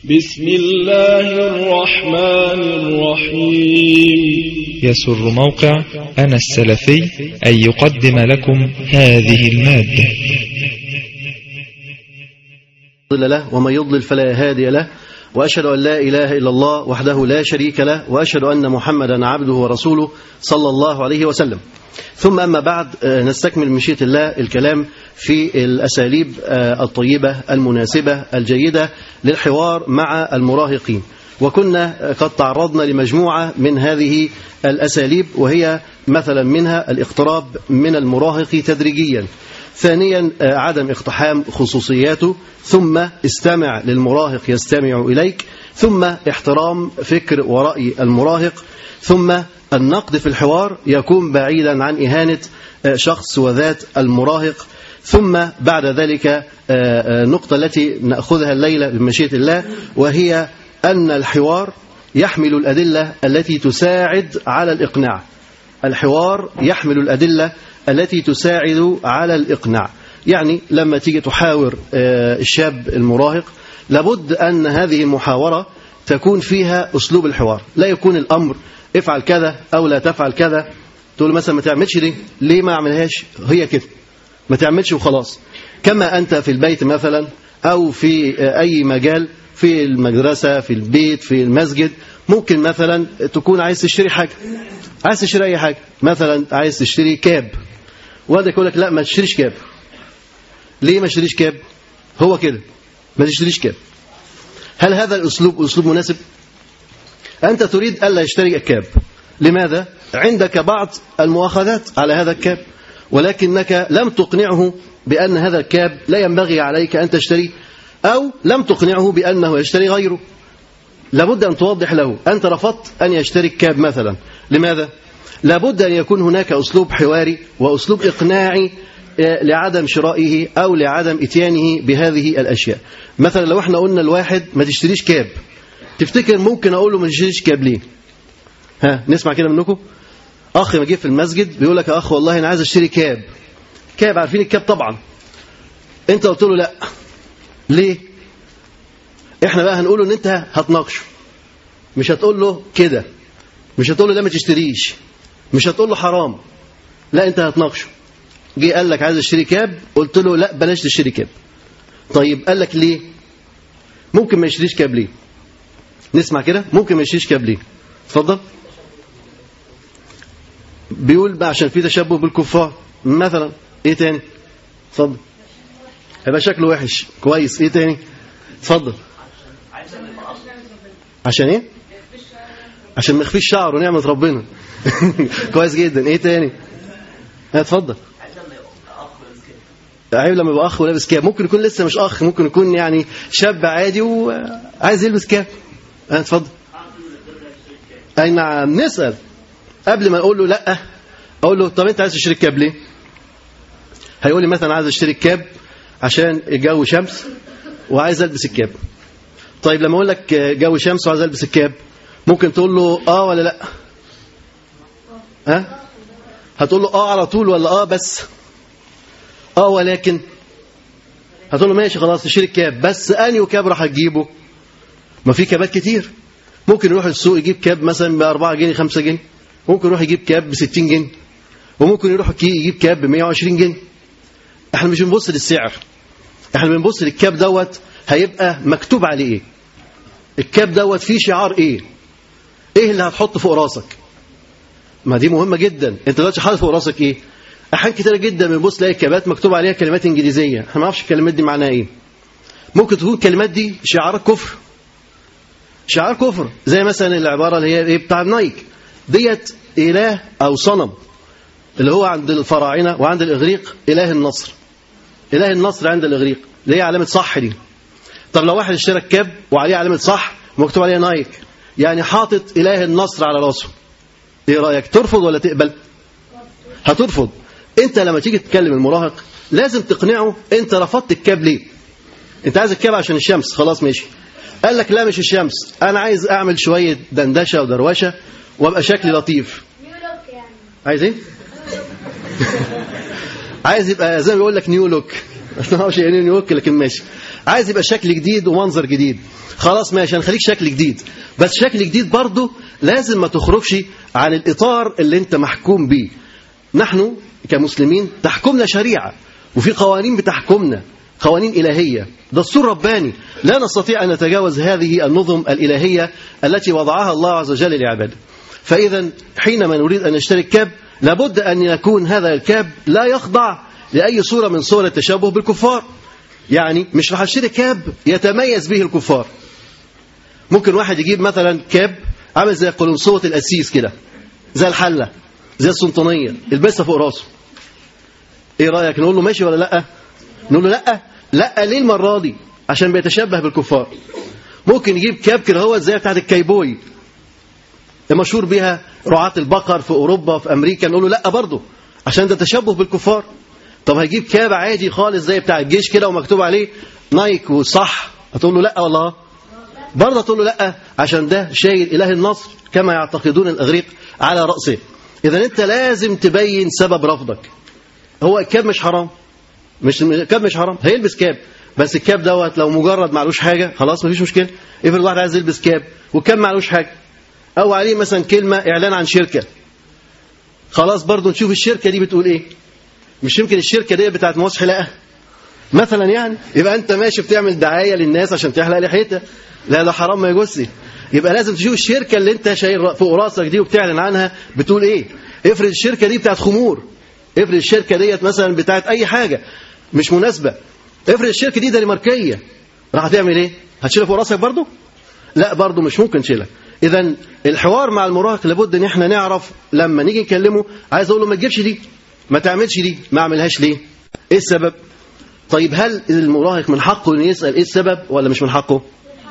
بسم الله الرحمن الرحيم يسر موقع أنا السلفي أن يقدم لكم هذه المادة يضل له ومن يضلل فلا هادي له وأشهد أن لا إله إلا الله وحده لا شريك له وأشهد أن محمدا عبده ورسوله صلى الله عليه وسلم ثم أما بعد آه، نستكمل مشيئة الله الكلام في الأساليب آه، الطيبة المناسبة الجيدة للحوار مع المراهقين وكنا قد تعرضنا لمجموعة من هذه الأساليب وهي مثلا منها الاقتراب من المراهق تدريجيا ثانيا آه، عدم اقتحام خصوصياته ثم استمع للمراهق يستمع إليك ثم احترام فكر ورأي المراهق ثم النقد في الحوار يكون بعيدا عن إهانة آه، شخص وذات المراهق ثم بعد ذلك آه، آه، النقطة التي نأخذها الليلة بمشيئة الله وهي أن الحوار يحمل الأدلة التي تساعد على الإقناع الحوار يحمل الأدلة التي تساعد على الإقناع يعني لما تيجي تحاور آه، الشاب المراهق لابد أن هذه المحاورة تكون فيها أسلوب الحوار لا يكون الأمر افعل كذا أو لا تفعل كذا تقول له مثلا ما تعملش ليه ليه ما أعملهاش هي كده ما تعملش وخلاص كما أنت في البيت مثلا أو في آه، أي مجال في المدرسة في البيت في المسجد ممكن مثلا تكون عايز تشتري حاجة عايز تشتري أي حاجة مثلا عايز تشتري كاب وهذا يقول لك لا ما تشتريش كاب ليه ما تشتريش كاب هو كده ما تشتريش كاب هل هذا الأسلوب أسلوب مناسب أنت تريد ألا يشتري الكاب لماذا عندك بعض المؤاخذات على هذا الكاب ولكنك لم تقنعه بأن هذا الكاب لا ينبغي عليك أن تشتريه أو لم تقنعه بأنه يشتري غيره لابد أن توضح له أنت رفضت أن يشتري الكاب مثلا لماذا؟ لابد أن يكون هناك أسلوب حواري وأسلوب إقناعي آه، لعدم شرائه أو لعدم إتيانه بهذه الأشياء مثلا لو احنا قلنا الواحد ما تشتريش كاب تفتكر ممكن أقول له ما تشتريش كاب ليه ها نسمع كده منكم أخ ما جه في المسجد بيقول لك يا أخ والله أنا عايز أشتري كاب كاب عارفين الكاب طبعا أنت قلت له لا ليه احنا بقى هنقول له ان انت هتناقشه مش هتقول له كده مش هتقول له لا ما تشتريش مش هتقول له حرام لا انت هتناقشه جه قال لك عايز اشتري كاب قلت له لا بلاش تشتري كاب طيب قال لك ليه ممكن ما يشتريش كاب ليه نسمع كده ممكن ما يشتريش كاب ليه اتفضل بيقول بقى عشان في تشبه بالكفار مثلا ايه تاني اتفضل هيبقى شكله وحش كويس ايه تاني اتفضل عشان ايه عشان ما يخفيش شعره نعمة ربنا كويس جدا ايه تاني ها، اتفضل عيب لما يبقى اخ ولابس كاب ممكن يكون لسه مش اخ ممكن يكون يعني شاب عادي وعايز يلبس كاب ها، اتفضل اي نعم نسال قبل ما اقول له لا اقول له طب انت عايز تشتري الكاب ليه هيقول لي مثلا عايز اشتري الكاب عشان الجو شمس وعايز البس الكاب طيب لما اقول لك جو شمس وعايز البس الكاب ممكن تقول له اه ولا لا ها هتقول له اه على طول ولا اه بس اه ولكن هتقول له ماشي خلاص تشتري الكاب بس انهي كاب راح تجيبه ما في كابات كتير ممكن يروح السوق يجيب كاب مثلا ب 4 جنيه 5 جنيه ممكن يروح يجيب كاب ب 60 جنيه وممكن يروح كي- يجيب كاب ب 120 جنيه احنا مش بنبص للسعر احنا بنبص للكاب دوت هيبقى مكتوب عليه ايه الكاب دوت فيه شعار ايه ايه اللي هتحط فوق راسك ما دي مهمه جدا انت دلوقتي حاطط فوق راسك ايه احيان كتير جدا بنبص تلاقي الكابات مكتوب عليها كلمات انجليزيه احنا ما نعرفش الكلمات دي معناها ايه ممكن تكون الكلمات دي شعارات كفر شعار كفر زي مثلا العباره اللي هي ايه بتاع نايك ديت اله او صنم اللي هو عند الفراعنه وعند الاغريق اله النصر اله النصر عند الاغريق اللي هي علامه صح دي طب لو واحد اشترى كاب وعليه علامه صح ومكتوب عليها نايك يعني حاطط اله النصر على راسه ايه رايك ترفض ولا تقبل هترفض انت لما تيجي تتكلم المراهق لازم تقنعه انت رفضت الكاب ليه انت عايز الكاب عشان الشمس خلاص ماشي قال لك لا مش الشمس انا عايز اعمل شويه دندشه ودروشه وابقى شكلي لطيف عايز ايه عايز يبقى زي ما بيقول لك نيو لوك ما اعرفش يعني إيه نيويورك لكن ماشي عايز يبقى شكل جديد ومنظر جديد خلاص ماشي هنخليك شكل جديد بس شكل جديد برضه لازم ما تخرجش عن الاطار اللي انت محكوم بيه نحن كمسلمين تحكمنا شريعه وفي قوانين بتحكمنا قوانين إلهية دستور رباني لا نستطيع أن نتجاوز هذه النظم الإلهية التي وضعها الله عز وجل لعباده فإذا حينما نريد أن نشتري كاب لابد أن يكون هذا الكاب لا يخضع لأي صورة من صور التشابه بالكفار يعني مش راح اشتري كاب يتميز به الكفار ممكن واحد يجيب مثلا كاب عامل زي قلنسوة القسيس كده زي الحلة زي السلطانية يلبسها فوق راسه ايه رأيك نقول له ماشي ولا لا نقول له لا لا ليه المرة دي عشان بيتشبه بالكفار ممكن يجيب كاب كده هو زي بتاعت الكايبوي المشهور بها رعاة البقر في أوروبا في أمريكا نقول له لا برضه عشان ده تشبه بالكفار طب هيجيب كاب عادي خالص زي بتاع الجيش كده ومكتوب عليه نايك وصح هتقول له لا والله برضه تقول له لا عشان ده شايل إله النصر كما يعتقدون الأغريق على رأسه إذا أنت لازم تبين سبب رفضك هو الكاب مش حرام مش الكاب مش حرام هيلبس كاب بس الكاب دوت لو مجرد معلوش حاجة خلاص مفيش مشكلة افرض واحد عايز يلبس كاب والكاب معلوش حاجة أو عليه مثلا كلمة إعلان عن شركة خلاص برضه نشوف الشركة دي بتقول إيه مش يمكن الشركة دي بتاعت موز حلاقة مثلا يعني يبقى أنت ماشي بتعمل دعاية للناس عشان تحلق لحيتها لا ده حرام ما يجوزش يبقى لازم تشوف الشركة اللي أنت شايل فوق راسك دي وبتعلن عنها بتقول إيه افرض الشركة دي بتاعت خمور افرض الشركة ديت مثلا بتاعت أي حاجة مش مناسبة افرض الشركة دي دنماركية راح تعمل إيه هتشيلها فوق راسك برضه لا برضه مش ممكن تشيلها اذا الحوار مع المراهق لابد ان احنا نعرف لما نيجي نكلمه عايز اقول له ما تجيبش دي ما تعملش دي ما اعملهاش ليه ايه السبب طيب هل المراهق من حقه انه يسال ايه السبب ولا مش من حقه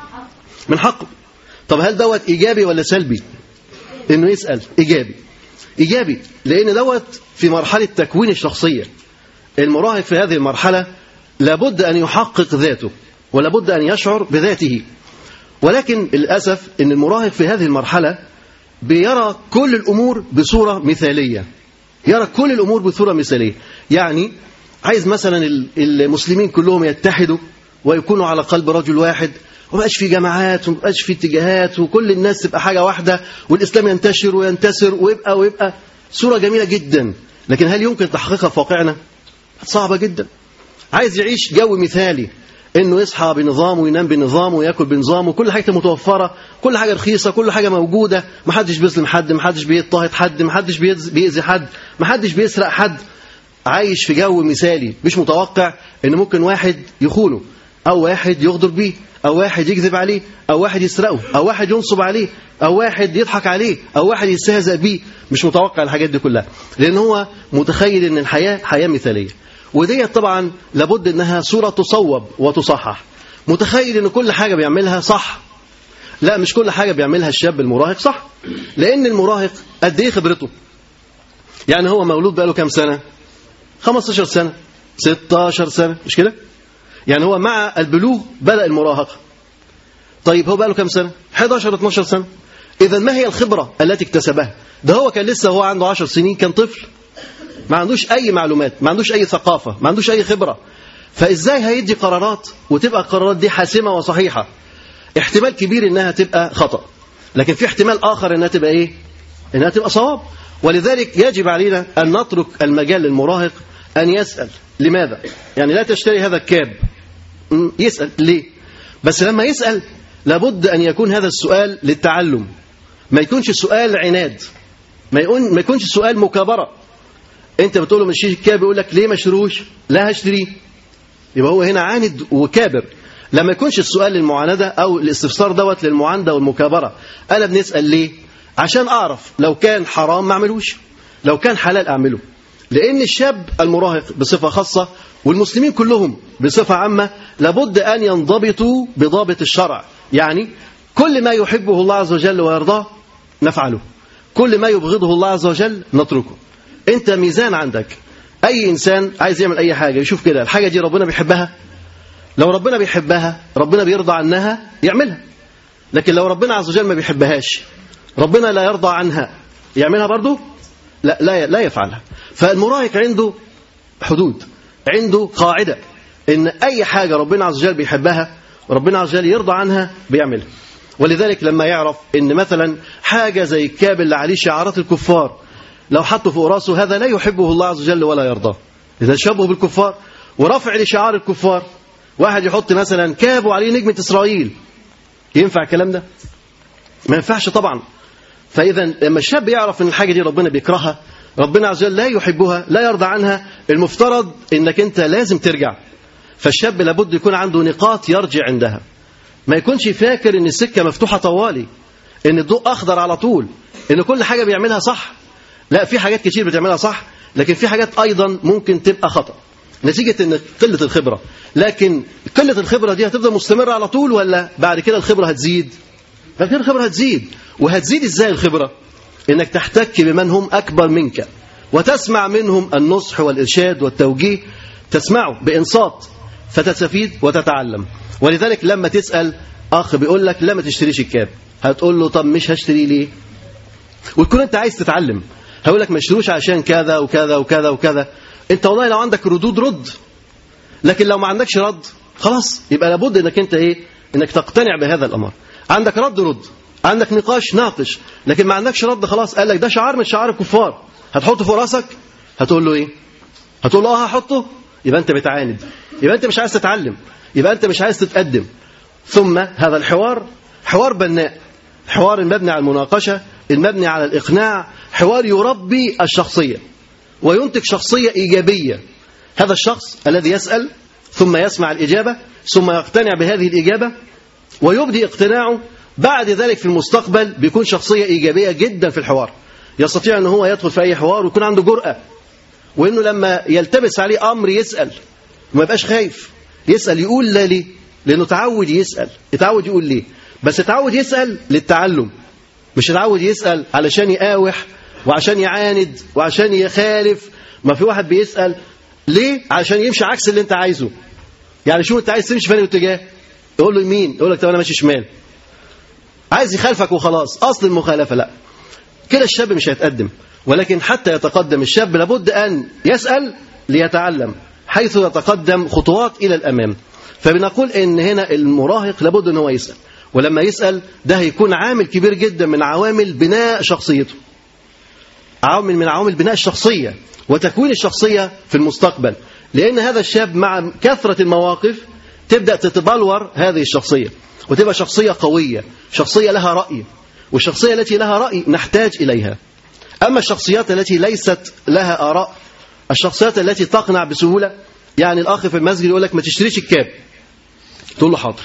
من حقه طب هل دوت ايجابي ولا سلبي انه يسال ايجابي ايجابي لان دوت في مرحله تكوين الشخصيه المراهق في هذه المرحله لابد ان يحقق ذاته ولابد ان يشعر بذاته ولكن للأسف أن المراهق في هذه المرحلة بيرى كل الأمور بصورة مثالية يرى كل الأمور بصورة مثالية يعني عايز مثلا المسلمين كلهم يتحدوا ويكونوا على قلب رجل واحد ومبقاش في جماعات ومبقاش في اتجاهات وكل الناس تبقى حاجة واحدة والإسلام ينتشر وينتسر ويبقى ويبقى صورة جميلة جدا لكن هل يمكن تحقيقها في واقعنا؟ صعبة جدا عايز يعيش جو مثالي انه يصحى بنظام وينام بنظام وياكل بنظام وكل حاجه متوفره كل حاجه رخيصه كل حاجه موجوده ما حدش بيظلم حد ما حدش بيضطهد حد ما حدش بيأذي حد ما حدش بيسرق حد عايش في جو مثالي مش متوقع ان ممكن واحد يخونه او واحد يغدر بيه او واحد يكذب عليه او واحد يسرقه او واحد ينصب عليه او واحد يضحك عليه او واحد يستهزأ بيه مش متوقع الحاجات دي كلها لان هو متخيل ان الحياه حياه مثاليه وديت طبعا لابد انها صورة تصوب وتصحح متخيل ان كل حاجة بيعملها صح لا مش كل حاجة بيعملها الشاب المراهق صح لان المراهق قد ايه خبرته يعني هو مولود بقاله كام سنة 15 سنة 16 سنة مش كده يعني هو مع البلوغ بدأ المراهقة طيب هو بقاله كام سنة 11 12 سنة إذا ما هي الخبرة التي اكتسبها ده هو كان لسه هو عنده 10 سنين كان طفل ما عندوش أي معلومات ما عندوش أي ثقافة ما عندوش أي خبرة فإزاي هيدي قرارات وتبقى القرارات دي حاسمة وصحيحة احتمال كبير إنها تبقى خطأ لكن في احتمال آخر إنها تبقى إيه إنها تبقى صواب ولذلك يجب علينا أن نترك المجال للمراهق أن يسأل لماذا يعني لا تشتري هذا الكاب يسأل ليه بس لما يسأل لابد أن يكون هذا السؤال للتعلم ما يكونش السؤال عناد ما, يكون ما يكونش السؤال مكابرة انت بتقول له ما تشتريش الكاب يقول لك ليه ما اشتروش لا هشتريه يبقى هو هنا عاند وكابر لما يكونش السؤال للمعاندة أو الاستفسار دوت للمعاندة والمكابرة أنا بنسأل ليه عشان أعرف لو كان حرام ما أعملوش لو كان حلال أعمله لأن الشاب المراهق بصفة خاصة والمسلمين كلهم بصفة عامة لابد أن ينضبطوا بضابط الشرع يعني كل ما يحبه الله عز وجل ويرضاه نفعله كل ما يبغضه الله عز وجل نتركه انت ميزان عندك اي انسان عايز يعمل اي حاجه يشوف كده الحاجه دي ربنا بيحبها لو ربنا بيحبها ربنا بيرضى عنها يعملها لكن لو ربنا عز وجل ما بيحبهاش ربنا لا يرضى عنها يعملها برضه لا لا لا يفعلها فالمراهق عنده حدود عنده قاعده ان اي حاجه ربنا عز وجل بيحبها وربنا عز وجل يرضى عنها بيعملها ولذلك لما يعرف ان مثلا حاجه زي الكاب اللي عليه شعارات الكفار لو حطه فوق راسه هذا لا يحبه الله عز وجل ولا يرضاه اذا شبهه بالكفار ورفع لشعار الكفار واحد يحط مثلا كاب وعليه نجمه اسرائيل ينفع الكلام ده ما ينفعش طبعا فاذا لما الشاب يعرف ان الحاجه دي ربنا بيكرهها ربنا عز وجل لا يحبها لا يرضى عنها المفترض انك انت لازم ترجع فالشاب لابد يكون عنده نقاط يرجع عندها ما يكونش فاكر ان السكه مفتوحه طوالي ان الضوء اخضر على طول ان كل حاجه بيعملها صح لا في حاجات كتير بتعملها صح لكن في حاجات ايضا ممكن تبقى خطا نتيجه ان قله الخبره لكن قله الخبره دي هتفضل مستمره على طول ولا بعد كده الخبره هتزيد بعد كده الخبره هتزيد وهتزيد ازاي الخبره انك تحتك بمن هم اكبر منك وتسمع منهم النصح والارشاد والتوجيه تسمعه بانصات فتستفيد وتتعلم ولذلك لما تسال اخ بيقول لك لا ما تشتريش الكاب هتقول له طب مش هشتري ليه وتكون انت عايز تتعلم هقول لك ما اشتروش عشان كذا وكذا وكذا وكذا انت والله لو عندك ردود رد لكن لو ما عندكش رد خلاص يبقى لابد انك انت ايه انك تقتنع بهذا الامر عندك رد رد عندك نقاش ناقش لكن ما عندكش رد خلاص قال لك ده شعار من شعار الكفار هتحطه فوق راسك هتقول له ايه هتقول له اه هحطه يبقى انت بتعاند يبقى انت مش عايز تتعلم يبقى انت مش عايز تتقدم ثم هذا الحوار حوار بناء حوار المبني على المناقشة المبني على الإقناع حوار يربي الشخصية وينتج شخصية إيجابية هذا الشخص الذي يسأل ثم يسمع الإجابة ثم يقتنع بهذه الإجابة ويبدي اقتناعه بعد ذلك في المستقبل بيكون شخصية إيجابية جدا في الحوار يستطيع أن هو يدخل في أي حوار ويكون عنده جرأة وأنه لما يلتبس عليه أمر يسأل وما يبقاش خايف يسأل يقول لا ليه لأنه تعود يسأل يتعود يقول ليه بس يتعود يسأل للتعلم مش يتعود يسأل علشان يقاوح وعشان يعاند وعشان يخالف ما في واحد بيسأل ليه عشان يمشي عكس اللي انت عايزه يعني شو انت عايز تمشي في الاتجاه يقول له يمين يقول لك طب انا ماشي شمال عايز يخالفك وخلاص اصل المخالفه لا كده الشاب مش هيتقدم ولكن حتى يتقدم الشاب لابد ان يسال ليتعلم حيث يتقدم خطوات الى الامام فبنقول ان هنا المراهق لابد ان هو يسال ولما يسال ده هيكون عامل كبير جدا من عوامل بناء شخصيته عامل من عوامل بناء الشخصيه وتكوين الشخصيه في المستقبل لان هذا الشاب مع كثره المواقف تبدا تتبلور هذه الشخصيه وتبقى شخصيه قويه شخصيه لها راي والشخصيه التي لها راي نحتاج اليها اما الشخصيات التي ليست لها اراء الشخصيات التي تقنع بسهوله يعني الاخ في المسجد يقول لك ما تشتريش الكاب تقول له حاضر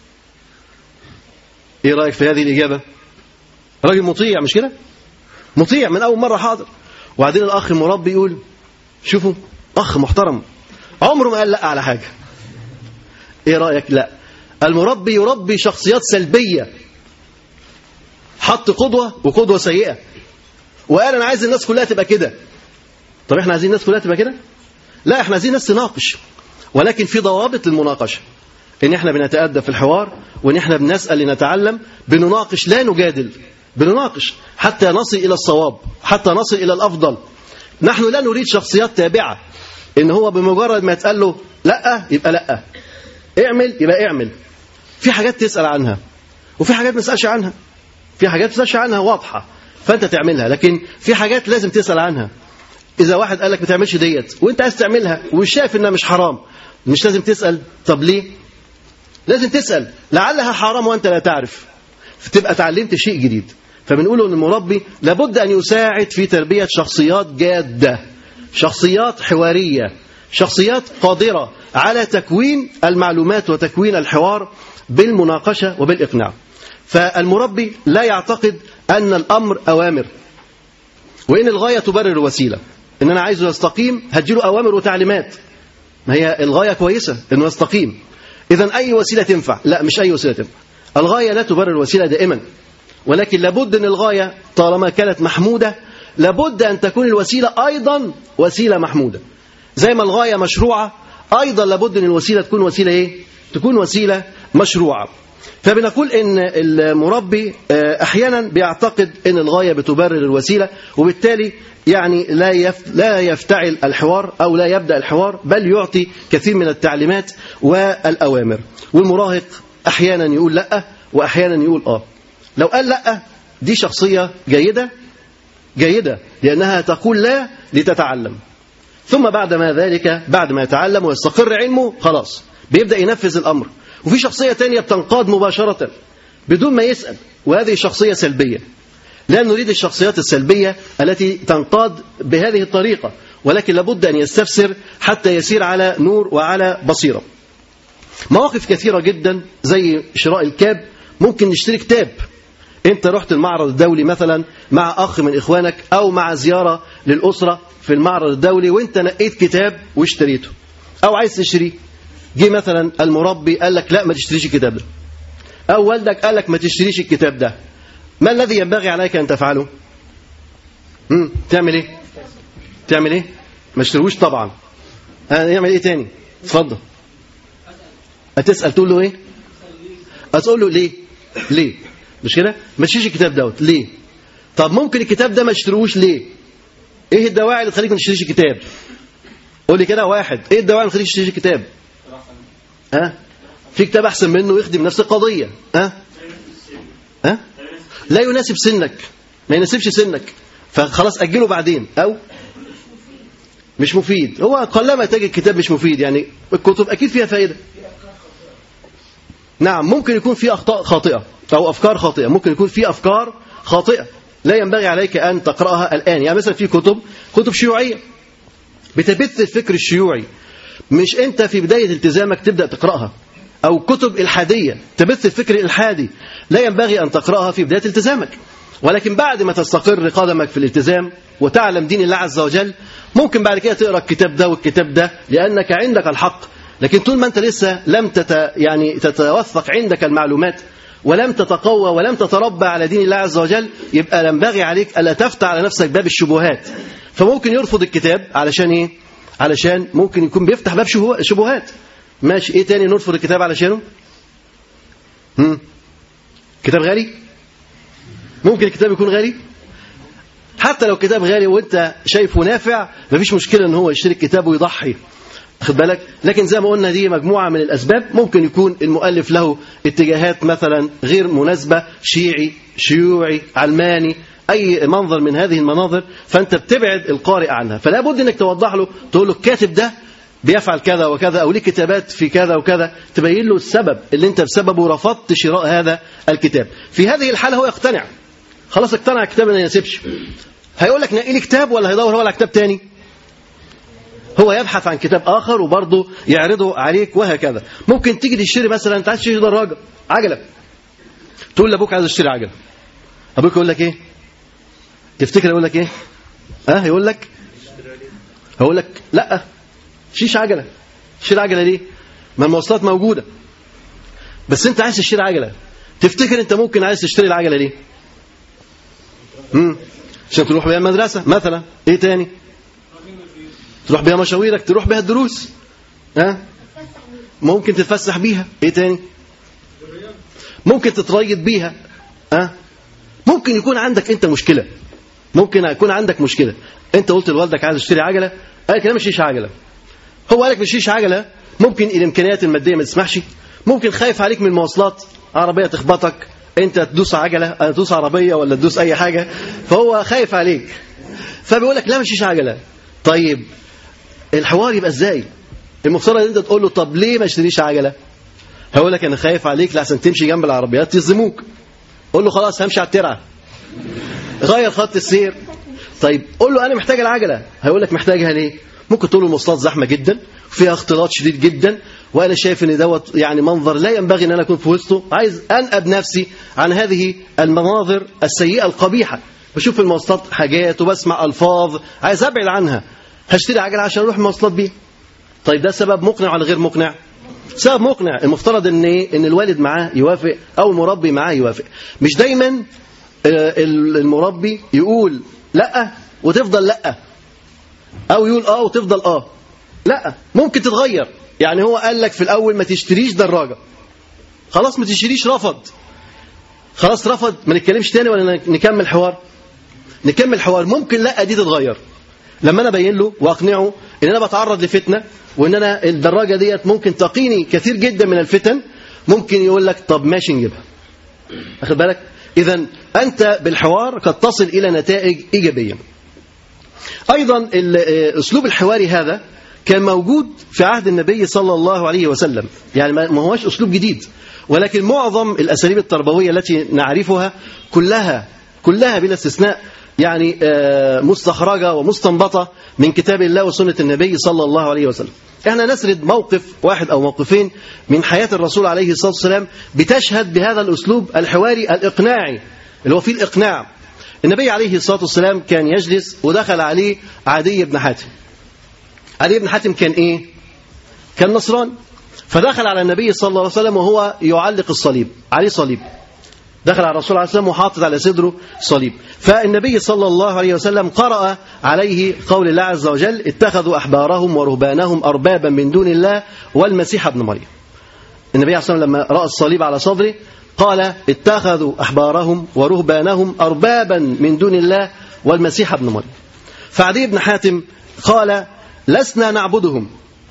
ايه رايك في هذه الاجابه راجل مطيع مش كده مطيع من اول مره حاضر وبعدين الاخ المربي يقول شوفوا اخ محترم عمره ما قال لا على حاجه ايه رايك لا المربي يربي شخصيات سلبيه حط قدوه وقدوه سيئه وقال انا عايز الناس كلها تبقى كده طب احنا عايزين الناس كلها تبقى كده لا احنا عايزين ناس تناقش ولكن في ضوابط للمناقشه ان احنا بنتادب في الحوار وان احنا بنسال لنتعلم بنناقش لا نجادل بنناقش حتى نصل الى الصواب حتى نصل الى الافضل نحن لا نريد شخصيات تابعه ان هو بمجرد ما يتقال له لا يبقى لا اعمل يبقى اعمل في حاجات تسال عنها وفي حاجات ما تسالش عنها في حاجات ما تسالش عنها واضحه فانت تعملها لكن في حاجات لازم تسال عنها اذا واحد قال لك ما تعملش ديت وانت عايز تعملها ومش شايف انها مش حرام مش لازم تسال طب ليه لازم تسال لعلها حرام وانت لا تعرف فتبقى تعلمت شيء جديد فبنقول ان المربي لابد ان يساعد في تربيه شخصيات جاده شخصيات حواريه شخصيات قادره على تكوين المعلومات وتكوين الحوار بالمناقشه وبالاقناع فالمربي لا يعتقد ان الامر اوامر وان الغايه تبرر الوسيله ان انا عايزه يستقيم هديله اوامر وتعليمات ما هي الغايه كويسه انه يستقيم اذا اي وسيله تنفع لا مش اي وسيله تنفع الغايه لا تبرر الوسيله دائما ولكن لابد ان الغايه طالما كانت محموده لابد ان تكون الوسيله ايضا وسيله محموده زي ما الغايه مشروعه ايضا لابد ان الوسيله تكون وسيله ايه تكون وسيله مشروعه فبنقول ان المربي احيانا بيعتقد ان الغايه بتبرر الوسيله وبالتالي يعني لا يف لا يفتعل الحوار او لا يبدا الحوار بل يعطي كثير من التعليمات والاوامر والمراهق احيانا يقول لا واحيانا يقول اه لو قال لا دي شخصيه جيده جيده لانها تقول لا لتتعلم ثم بعد ما ذلك بعد ما يتعلم ويستقر علمه خلاص بيبدا ينفذ الامر وفي شخصيه تانية بتنقاد مباشره بدون ما يسال وهذه شخصيه سلبيه لا نريد الشخصيات السلبيه التي تنقاد بهذه الطريقه ولكن لابد ان يستفسر حتى يسير على نور وعلى بصيره مواقف كثيره جدا زي شراء الكاب ممكن نشتري كتاب انت رحت المعرض الدولي مثلا مع اخ من اخوانك او مع زياره للاسره في المعرض الدولي وانت نقيت كتاب واشتريته او عايز تشتريه جه مثلا المربي قال لك لا ما تشتريش الكتاب ده او والدك قال لك ما تشتريش الكتاب ده ما الذي ينبغي عليك ان تفعله امم تعمل ايه تعمل ايه ما اشتروش طبعا يعمل ايه تاني اتفضل هتسال تقول له ايه هتقول له ليه ليه مش كده ما تشتريش الكتاب دوت ليه طب ممكن الكتاب ده ما اشتروش ليه ايه الدواعي اللي تخليك ما تشتريش الكتاب قول لي كده واحد ايه الدواعي اللي تخليك تشتريش الكتاب ها في كتاب احسن منه يخدم نفس القضيه ها ها لا يناسب سنك ما يناسبش سنك فخلاص اجله بعدين او مش مفيد هو قلما تجد كتاب مش مفيد يعني الكتب اكيد فيها فائده نعم ممكن يكون في اخطاء خاطئه او افكار خاطئه ممكن يكون في افكار خاطئه لا ينبغي عليك ان تقراها الان يعني مثلا في كتب كتب شيوعيه بتبث الفكر الشيوعي مش انت في بدايه التزامك تبدا تقراها او كتب الحاديه تبث الفكر الالحادي لا ينبغي ان تقراها في بدايه التزامك ولكن بعد ما تستقر قدمك في الالتزام وتعلم دين الله عز وجل ممكن بعد كده تقرا الكتاب ده والكتاب ده لانك عندك الحق لكن طول ما انت لسه لم تت يعني تتوثق عندك المعلومات ولم تتقوى ولم تتربى على دين الله عز وجل يبقى ينبغي عليك الا تفتح على نفسك باب الشبهات فممكن يرفض الكتاب علشان ايه علشان ممكن يكون بيفتح باب شبهات ماشي ايه تاني نرفض الكتاب علشانه هم؟ كتاب غالي ممكن الكتاب يكون غالي حتى لو كتاب غالي وانت شايفه نافع مفيش مشكله ان هو يشتري الكتاب ويضحي خد بالك لكن زي ما قلنا دي مجموعه من الاسباب ممكن يكون المؤلف له اتجاهات مثلا غير مناسبه شيعي شيوعي علماني اي منظر من هذه المناظر فانت بتبعد القارئ عنها فلا بد انك توضح له تقول له الكاتب ده بيفعل كذا وكذا او ليه كتابات في كذا وكذا تبين له السبب اللي انت بسببه رفضت شراء هذا الكتاب في هذه الحاله هو يقتنع خلاص اقتنع الكتاب ما يناسبش هيقول لك نقي لي كتاب ولا هيدور هو على كتاب تاني هو يبحث عن كتاب اخر وبرضه يعرضه عليك وهكذا ممكن تيجي تشتري مثلا انت عايز تشتري دراجه عجله تقول لابوك عايز اشتري عجله ابوك يقول لك ايه تفتكر يقول لك ايه اه يقول لك هقول لك لا شيش عجله اشتري عجله ليه ما المواصلات موجوده بس انت عايز تشتري عجله تفتكر انت ممكن عايز تشتري العجله ليه امم عشان تروح بيها المدرسه مثلا ايه تاني تروح بيها مشاويرك تروح بيها الدروس ها ممكن تتفسح بيها ايه تاني ممكن تتريض بيها ها ممكن يكون عندك انت مشكله ممكن يكون عندك مشكله انت قلت لوالدك عايز اشتري عجله قال لك انا مش عجله هو قال لك مش عجله ممكن الامكانيات الماديه ما تسمحش ممكن خايف عليك من المواصلات عربيه تخبطك انت تدوس عجله تدوس عربيه ولا تدوس اي حاجه فهو خايف عليك فبيقول لك لا مش عجله طيب الحوار يبقى ازاي المفترض ان انت تقول له طب ليه ما اشتريش عجله هقول لك انا خايف عليك لحسن تمشي جنب العربيات يظلموك قول له خلاص همشي على الترعه غير خط السير طيب قول له انا محتاج العجله هيقول لك محتاجها ليه ممكن تقول له المواصلات زحمه جدا فيها اختلاط شديد جدا وانا شايف ان دوت يعني منظر لا ينبغي ان انا اكون في وسطه عايز انقب نفسي عن هذه المناظر السيئه القبيحه بشوف في المواصلات حاجات وبسمع الفاظ عايز ابعد عنها هشتري عجله عشان اروح المواصلات بيها طيب ده سبب مقنع ولا غير مقنع سبب مقنع المفترض ان ايه ان الوالد معاه يوافق او المربي معاه يوافق مش دايما المربي يقول لا وتفضل لا او يقول اه وتفضل اه لا ممكن تتغير يعني هو قال لك في الاول ما تشتريش دراجه خلاص ما تشتريش رفض خلاص رفض ما نتكلمش تاني ولا نكمل حوار نكمل حوار ممكن لا دي تتغير لما انا ابين له واقنعه ان انا بتعرض لفتنه وان انا الدراجه ديت ممكن تقيني كثير جدا من الفتن ممكن يقول لك طب ماشي نجيبها واخد بالك اذا انت بالحوار قد تصل الى نتائج ايجابيه ايضا الاسلوب الحواري هذا كان موجود في عهد النبي صلى الله عليه وسلم يعني ما هوش اسلوب جديد ولكن معظم الاساليب التربويه التي نعرفها كلها كلها بلا استثناء يعني مستخرجه ومستنبطه من كتاب الله وسنه النبي صلى الله عليه وسلم. احنا نسرد موقف واحد او موقفين من حياه الرسول عليه الصلاه والسلام بتشهد بهذا الاسلوب الحواري الاقناعي اللي هو فيه الاقناع. النبي عليه الصلاه والسلام كان يجلس ودخل عليه عدي بن حاتم. عدي بن حاتم كان ايه؟ كان نصراني. فدخل على النبي صلى الله عليه وسلم وهو يعلق الصليب، عليه صليب. دخل على الرسول عليه السلام وحاطط على صدره صليب فالنبي صلى الله عليه وسلم قرأ عليه قول الله عز وجل اتخذوا أحبارهم ورهبانهم أربابا من دون الله والمسيح ابن مريم النبي عليه الصلاة والسلام لما رأى الصليب على صدره قال اتخذوا أحبارهم ورهبانهم أربابا من دون الله والمسيح ابن مريم فعدي بن حاتم قال لسنا نعبدهم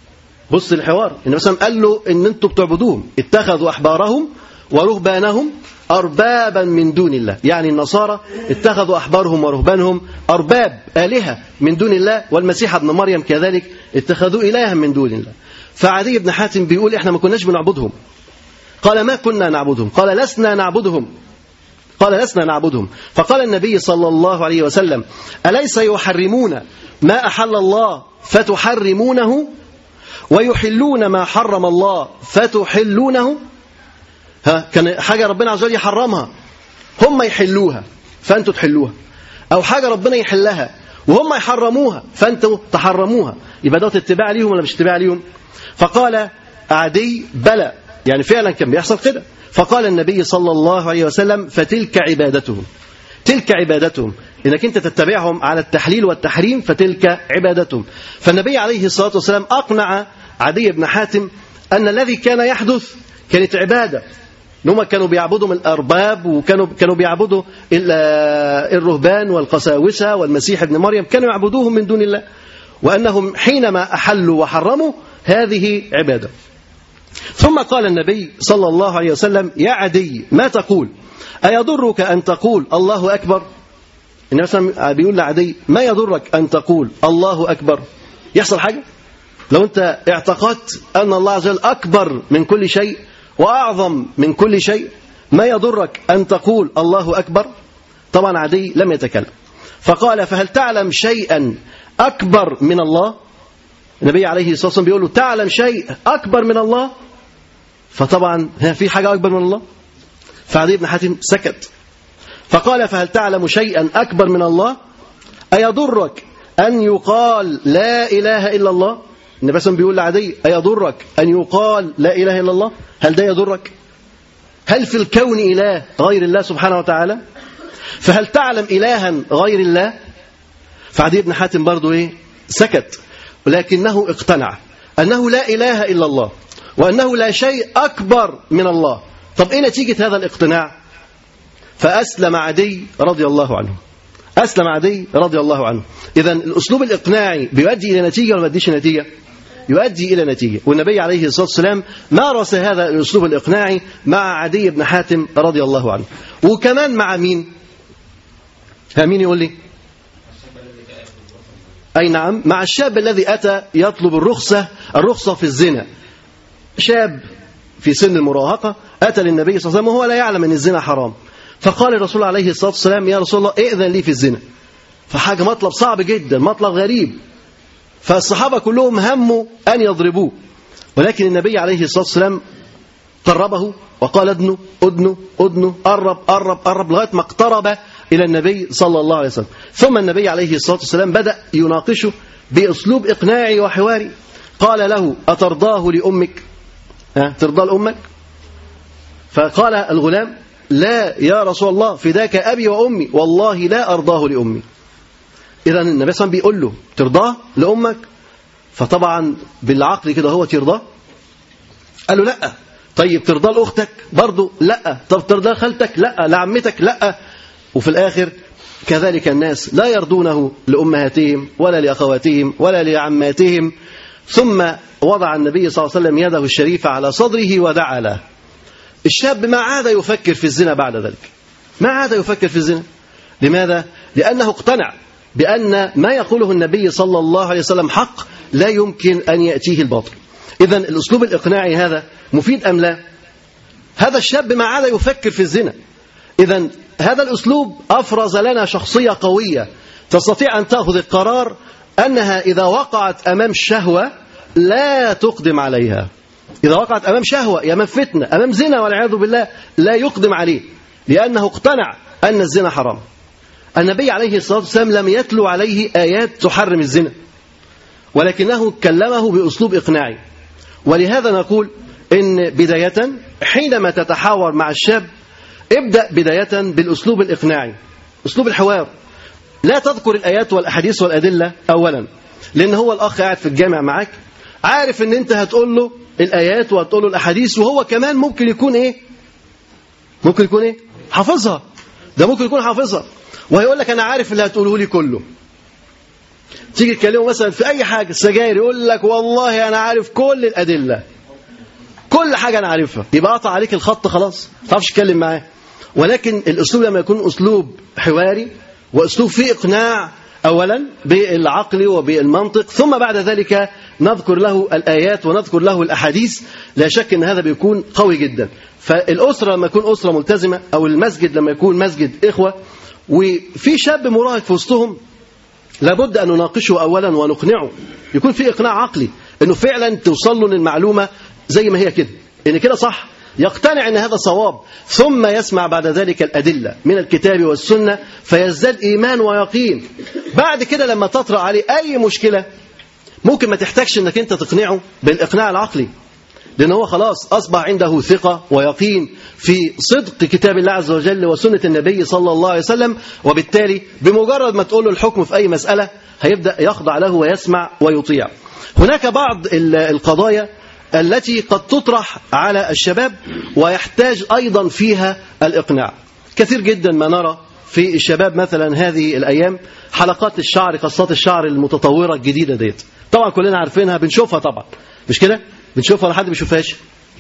بص الحوار النبي صلى الله عليه وسلم قال له ان انتم بتعبدوهم اتخذوا احبارهم ورهبانهم أربابا من دون الله يعني النصارى اتخذوا أحبارهم ورهبانهم أرباب آلهة من دون الله والمسيح ابن مريم كذلك اتخذوا إلها من دون الله فعدي بن حاتم بيقول إحنا ما كناش بنعبدهم قال ما كنا نعبدهم قال لسنا نعبدهم قال لسنا نعبدهم فقال النبي صلى الله عليه وسلم أليس يحرمون ما أحل الله فتحرمونه ويحلون ما حرم الله فتحلونه ها كان حاجة ربنا عز وجل يحرمها هم يحلوها فأنتوا تحلوها أو حاجة ربنا يحلها وهم يحرموها فأنتوا تحرموها يبقى ده اتباع ليهم ولا مش اتباع ليهم فقال عدي بلى يعني فعلا كان بيحصل كده فقال النبي صلى الله عليه وسلم فتلك عبادتهم تلك عبادتهم انك انت تتبعهم على التحليل والتحريم فتلك عبادتهم فالنبي عليه الصلاه والسلام اقنع عدي بن حاتم ان الذي كان يحدث كانت عباده ان هم كانوا بيعبدوا من الارباب وكانوا كانوا بيعبدوا الرهبان والقساوسه والمسيح ابن مريم كانوا يعبدوهم من دون الله وانهم حينما احلوا وحرموا هذه عباده ثم قال النبي صلى الله عليه وسلم يا عدي ما تقول أيضرك أن تقول الله أكبر النبي صلى الله عليه وسلم بيقول لعدي ما يضرك أن تقول الله أكبر يحصل حاجة لو أنت اعتقدت أن الله عز وجل أكبر من كل شيء وأعظم من كل شيء ما يضرك أن تقول الله أكبر طبعا عدي لم يتكلم فقال فهل تعلم شيئا أكبر من الله النبي عليه الصلاة والسلام بيقول له تعلم شيء أكبر من الله فطبعا في حاجة أكبر من الله فعدي بن حاتم سكت فقال فهل تعلم شيئا أكبر من الله أيضرك أن يقال لا إله إلا الله النبي صلى بيقول لعدي أيضرك أن يقال لا إله إلا الله هل ده يضرك هل في الكون إله غير الله سبحانه وتعالى فهل تعلم إلها غير الله فعدي بن حاتم برضو إيه سكت ولكنه اقتنع أنه لا إله إلا الله وأنه لا شيء أكبر من الله طب إيه نتيجة هذا الاقتناع فأسلم عدي رضي الله عنه أسلم عدي رضي الله عنه إذا الأسلوب الإقناعي بيؤدي إلى نتيجة ولا ما يؤديش نتيجة يؤدي إلى نتيجة والنبي عليه الصلاة والسلام مارس هذا الأسلوب الإقناعي مع عدي بن حاتم رضي الله عنه وكمان مع مين ها مين يقول لي أي نعم مع الشاب الذي أتى يطلب الرخصة الرخصة في الزنا شاب في سن المراهقة أتى للنبي صلى الله عليه وسلم وهو لا يعلم أن الزنا حرام فقال الرسول عليه الصلاة والسلام يا رسول الله ائذن لي في الزنا فحاجة مطلب صعب جدا مطلب غريب فالصحابة كلهم هموا أن يضربوه ولكن النبي عليه الصلاة والسلام قربه وقال ادنه ادنه ادنه قرب قرب قرب لغاية ما اقترب إلى النبي صلى الله عليه وسلم ثم النبي عليه الصلاة والسلام بدأ يناقشه بأسلوب إقناعي وحواري قال له أترضاه لأمك ها ترضى لأمك فقال الغلام لا يا رسول الله فداك أبي وأمي والله لا أرضاه لأمي إذا النبي صلى الله عليه وسلم بيقول له ترضاه لأمك فطبعا بالعقل كده هو ترضاه قال له لا طيب ترضى لاختك برضه لا طب ترضى خالتك لا لعمتك لا وفي الاخر كذلك الناس لا يرضونه لامهاتهم ولا لاخواتهم ولا لعماتهم ثم وضع النبي صلى الله عليه وسلم يده الشريفه على صدره ودعا له الشاب ما عاد يفكر في الزنا بعد ذلك ما عاد يفكر في الزنا لماذا لانه اقتنع بان ما يقوله النبي صلى الله عليه وسلم حق لا يمكن ان ياتيه الباطل اذا الاسلوب الاقناعي هذا مفيد ام لا هذا الشاب ما عاد يفكر في الزنا إذا هذا الأسلوب أفرز لنا شخصية قوية تستطيع أن تأخذ القرار أنها إذا وقعت أمام شهوة لا تقدم عليها إذا وقعت أمام شهوة أمام فتنة أمام زنا والعياذ بالله لا يقدم عليه لأنه اقتنع أن الزنا حرام النبي عليه الصلاة والسلام لم يتلو عليه آيات تحرم الزنا ولكنه كلمه بأسلوب إقناعي ولهذا نقول إن بداية حينما تتحاور مع الشاب ابدأ بداية بالأسلوب الإقناعي أسلوب الحوار لا تذكر الآيات والأحاديث والأدلة أولا لأن هو الأخ قاعد في الجامع معاك عارف أن أنت هتقول له الآيات وهتقول له الأحاديث وهو كمان ممكن يكون إيه ممكن يكون إيه حافظها ده ممكن يكون حافظها وهيقول لك أنا عارف اللي هتقوله لي كله تيجي تكلمه مثلا في أي حاجة سجاير يقول لك والله أنا عارف كل الأدلة كل حاجة أنا عارفها يبقى قطع عليك الخط خلاص ما تعرفش تتكلم معاه ولكن الأسلوب لما يكون أسلوب حواري وأسلوب فيه إقناع أولا بالعقل وبالمنطق ثم بعد ذلك نذكر له الآيات ونذكر له الأحاديث لا شك أن هذا بيكون قوي جدا فالأسرة لما يكون أسرة ملتزمة أو المسجد لما يكون مسجد إخوة وفي شاب مراهق في وسطهم لابد أن نناقشه أولا ونقنعه يكون في إقناع عقلي أنه فعلا توصل له المعلومة زي ما هي كده ان كده صح يقتنع ان هذا صواب ثم يسمع بعد ذلك الادله من الكتاب والسنه فيزداد ايمان ويقين بعد كده لما تطرا عليه اي مشكله ممكن ما تحتاجش انك انت تقنعه بالاقناع العقلي لان هو خلاص اصبح عنده ثقه ويقين في صدق كتاب الله عز وجل وسنه النبي صلى الله عليه وسلم وبالتالي بمجرد ما تقول له الحكم في اي مساله هيبدا يخضع له ويسمع ويطيع هناك بعض القضايا التي قد تطرح على الشباب ويحتاج أيضا فيها الإقناع كثير جدا ما نرى في الشباب مثلا هذه الأيام حلقات الشعر قصات الشعر المتطورة الجديدة ديت طبعا كلنا عارفينها بنشوفها طبعا مش كده بنشوفها ولا حد بيشوفهاش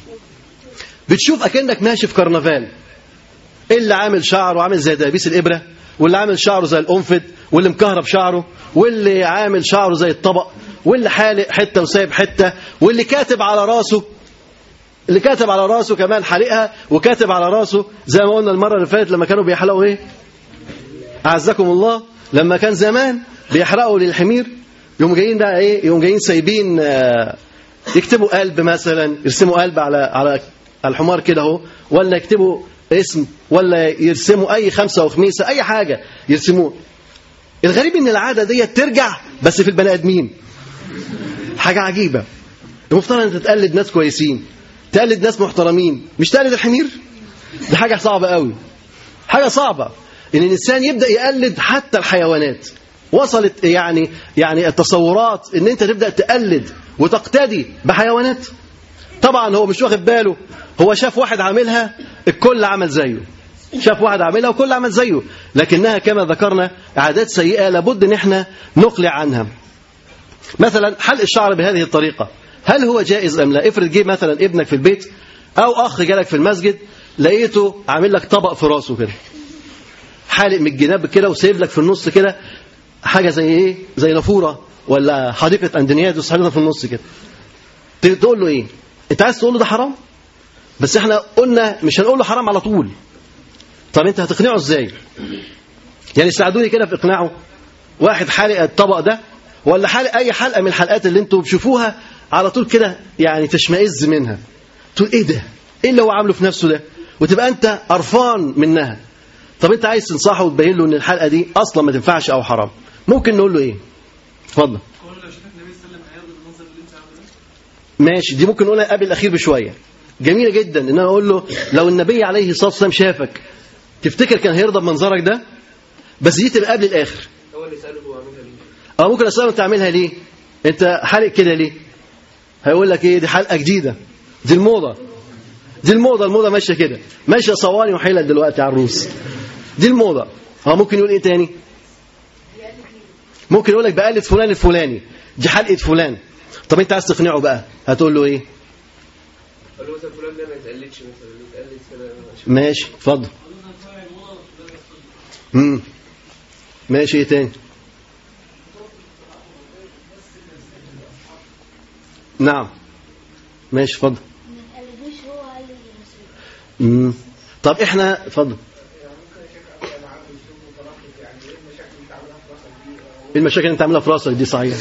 بتشوف أكنك ماشي في كرنفال اللي عامل شعره عامل زي دبيس الإبرة واللي عامل شعره زي القنفذ واللي مكهرب شعره واللي عامل شعره زي الطبق واللي حالق حته وسايب حته واللي كاتب على راسه اللي كاتب على راسه كمان حالقها وكاتب على راسه زي ما قلنا المره اللي فاتت لما كانوا بيحلقوا ايه اعزكم الله لما كان زمان بيحرقوا للحمير يوم جايين بقى ايه يوم جايين سايبين آه يكتبوا قلب مثلا يرسموا قلب على على الحمار كده اهو ولا يكتبوا اسم ولا يرسموا اي خمسه وخميسه اي حاجه يرسموه الغريب ان العاده دي ترجع بس في البني ادمين حاجه عجيبه المفترض ان تقلد ناس كويسين تقلد ناس محترمين مش تقلد الحمير دي حاجه صعبه قوي حاجه صعبه ان الانسان يبدا يقلد حتى الحيوانات وصلت يعني يعني التصورات ان انت تبدا تقلد وتقتدي بحيوانات طبعا هو مش واخد باله هو شاف واحد عاملها الكل عمل زيه شاف واحد عاملها وكل عمل زيه لكنها كما ذكرنا عادات سيئة لابد ان احنا نقلع عنها مثلا حلق الشعر بهذه الطريقة هل هو جائز ام لا افرض جه مثلا ابنك في البيت او اخ جالك في المسجد لقيته عامل لك طبق في راسه كده حالق من الجناب كده وسايب لك في النص كده حاجة زي ايه زي نافورة ولا حديقة اندونيادوس حاجة في النص كده تقول له ايه انت عايز تقول له ده حرام بس احنا قلنا مش هنقول له حرام على طول طب انت هتقنعه ازاي يعني ساعدوني كده في اقناعه واحد حالق الطبق ده ولا حالق اي حلقه من الحلقات اللي انتوا بتشوفوها على طول كده يعني تشمئز منها تقول ايه ده ايه اللي هو عامله في نفسه ده وتبقى انت قرفان منها طب انت عايز تنصحه وتبين له ان الحلقه دي اصلا ما تنفعش او حرام ممكن نقول له ايه اتفضل ماشي دي ممكن نقولها قبل الاخير بشويه جميله جدا ان انا اقول له لو النبي عليه الصلاه والسلام شافك تفتكر كان هيرضى بمنظرك ده بس دي تبقى قبل الاخر هو اللي ساله هو عاملها ليه اه ممكن اساله انت عاملها ليه انت حالق كده ليه هيقول لك ايه دي حلقه جديده دي الموضه دي الموضه الموضه ماشيه كده ماشيه صواني وحيلة دلوقتي على الروس دي الموضه هو ممكن يقول ايه تاني ممكن يقول لك بقلد فلان الفلاني دي حلقه فلان طب انت عايز تقنعه بقى هتقول له ايه قال له مثلا فلان ده ما يتقلدش مثلا يتقلد كده ماشي اتفضل امم ماشي ايه تاني نعم ماشي اتفضل ما تقلدوش هو قال المسلم امم طب احنا اتفضل إيه المشاكل اللي انت عاملها في راسك دي صحيح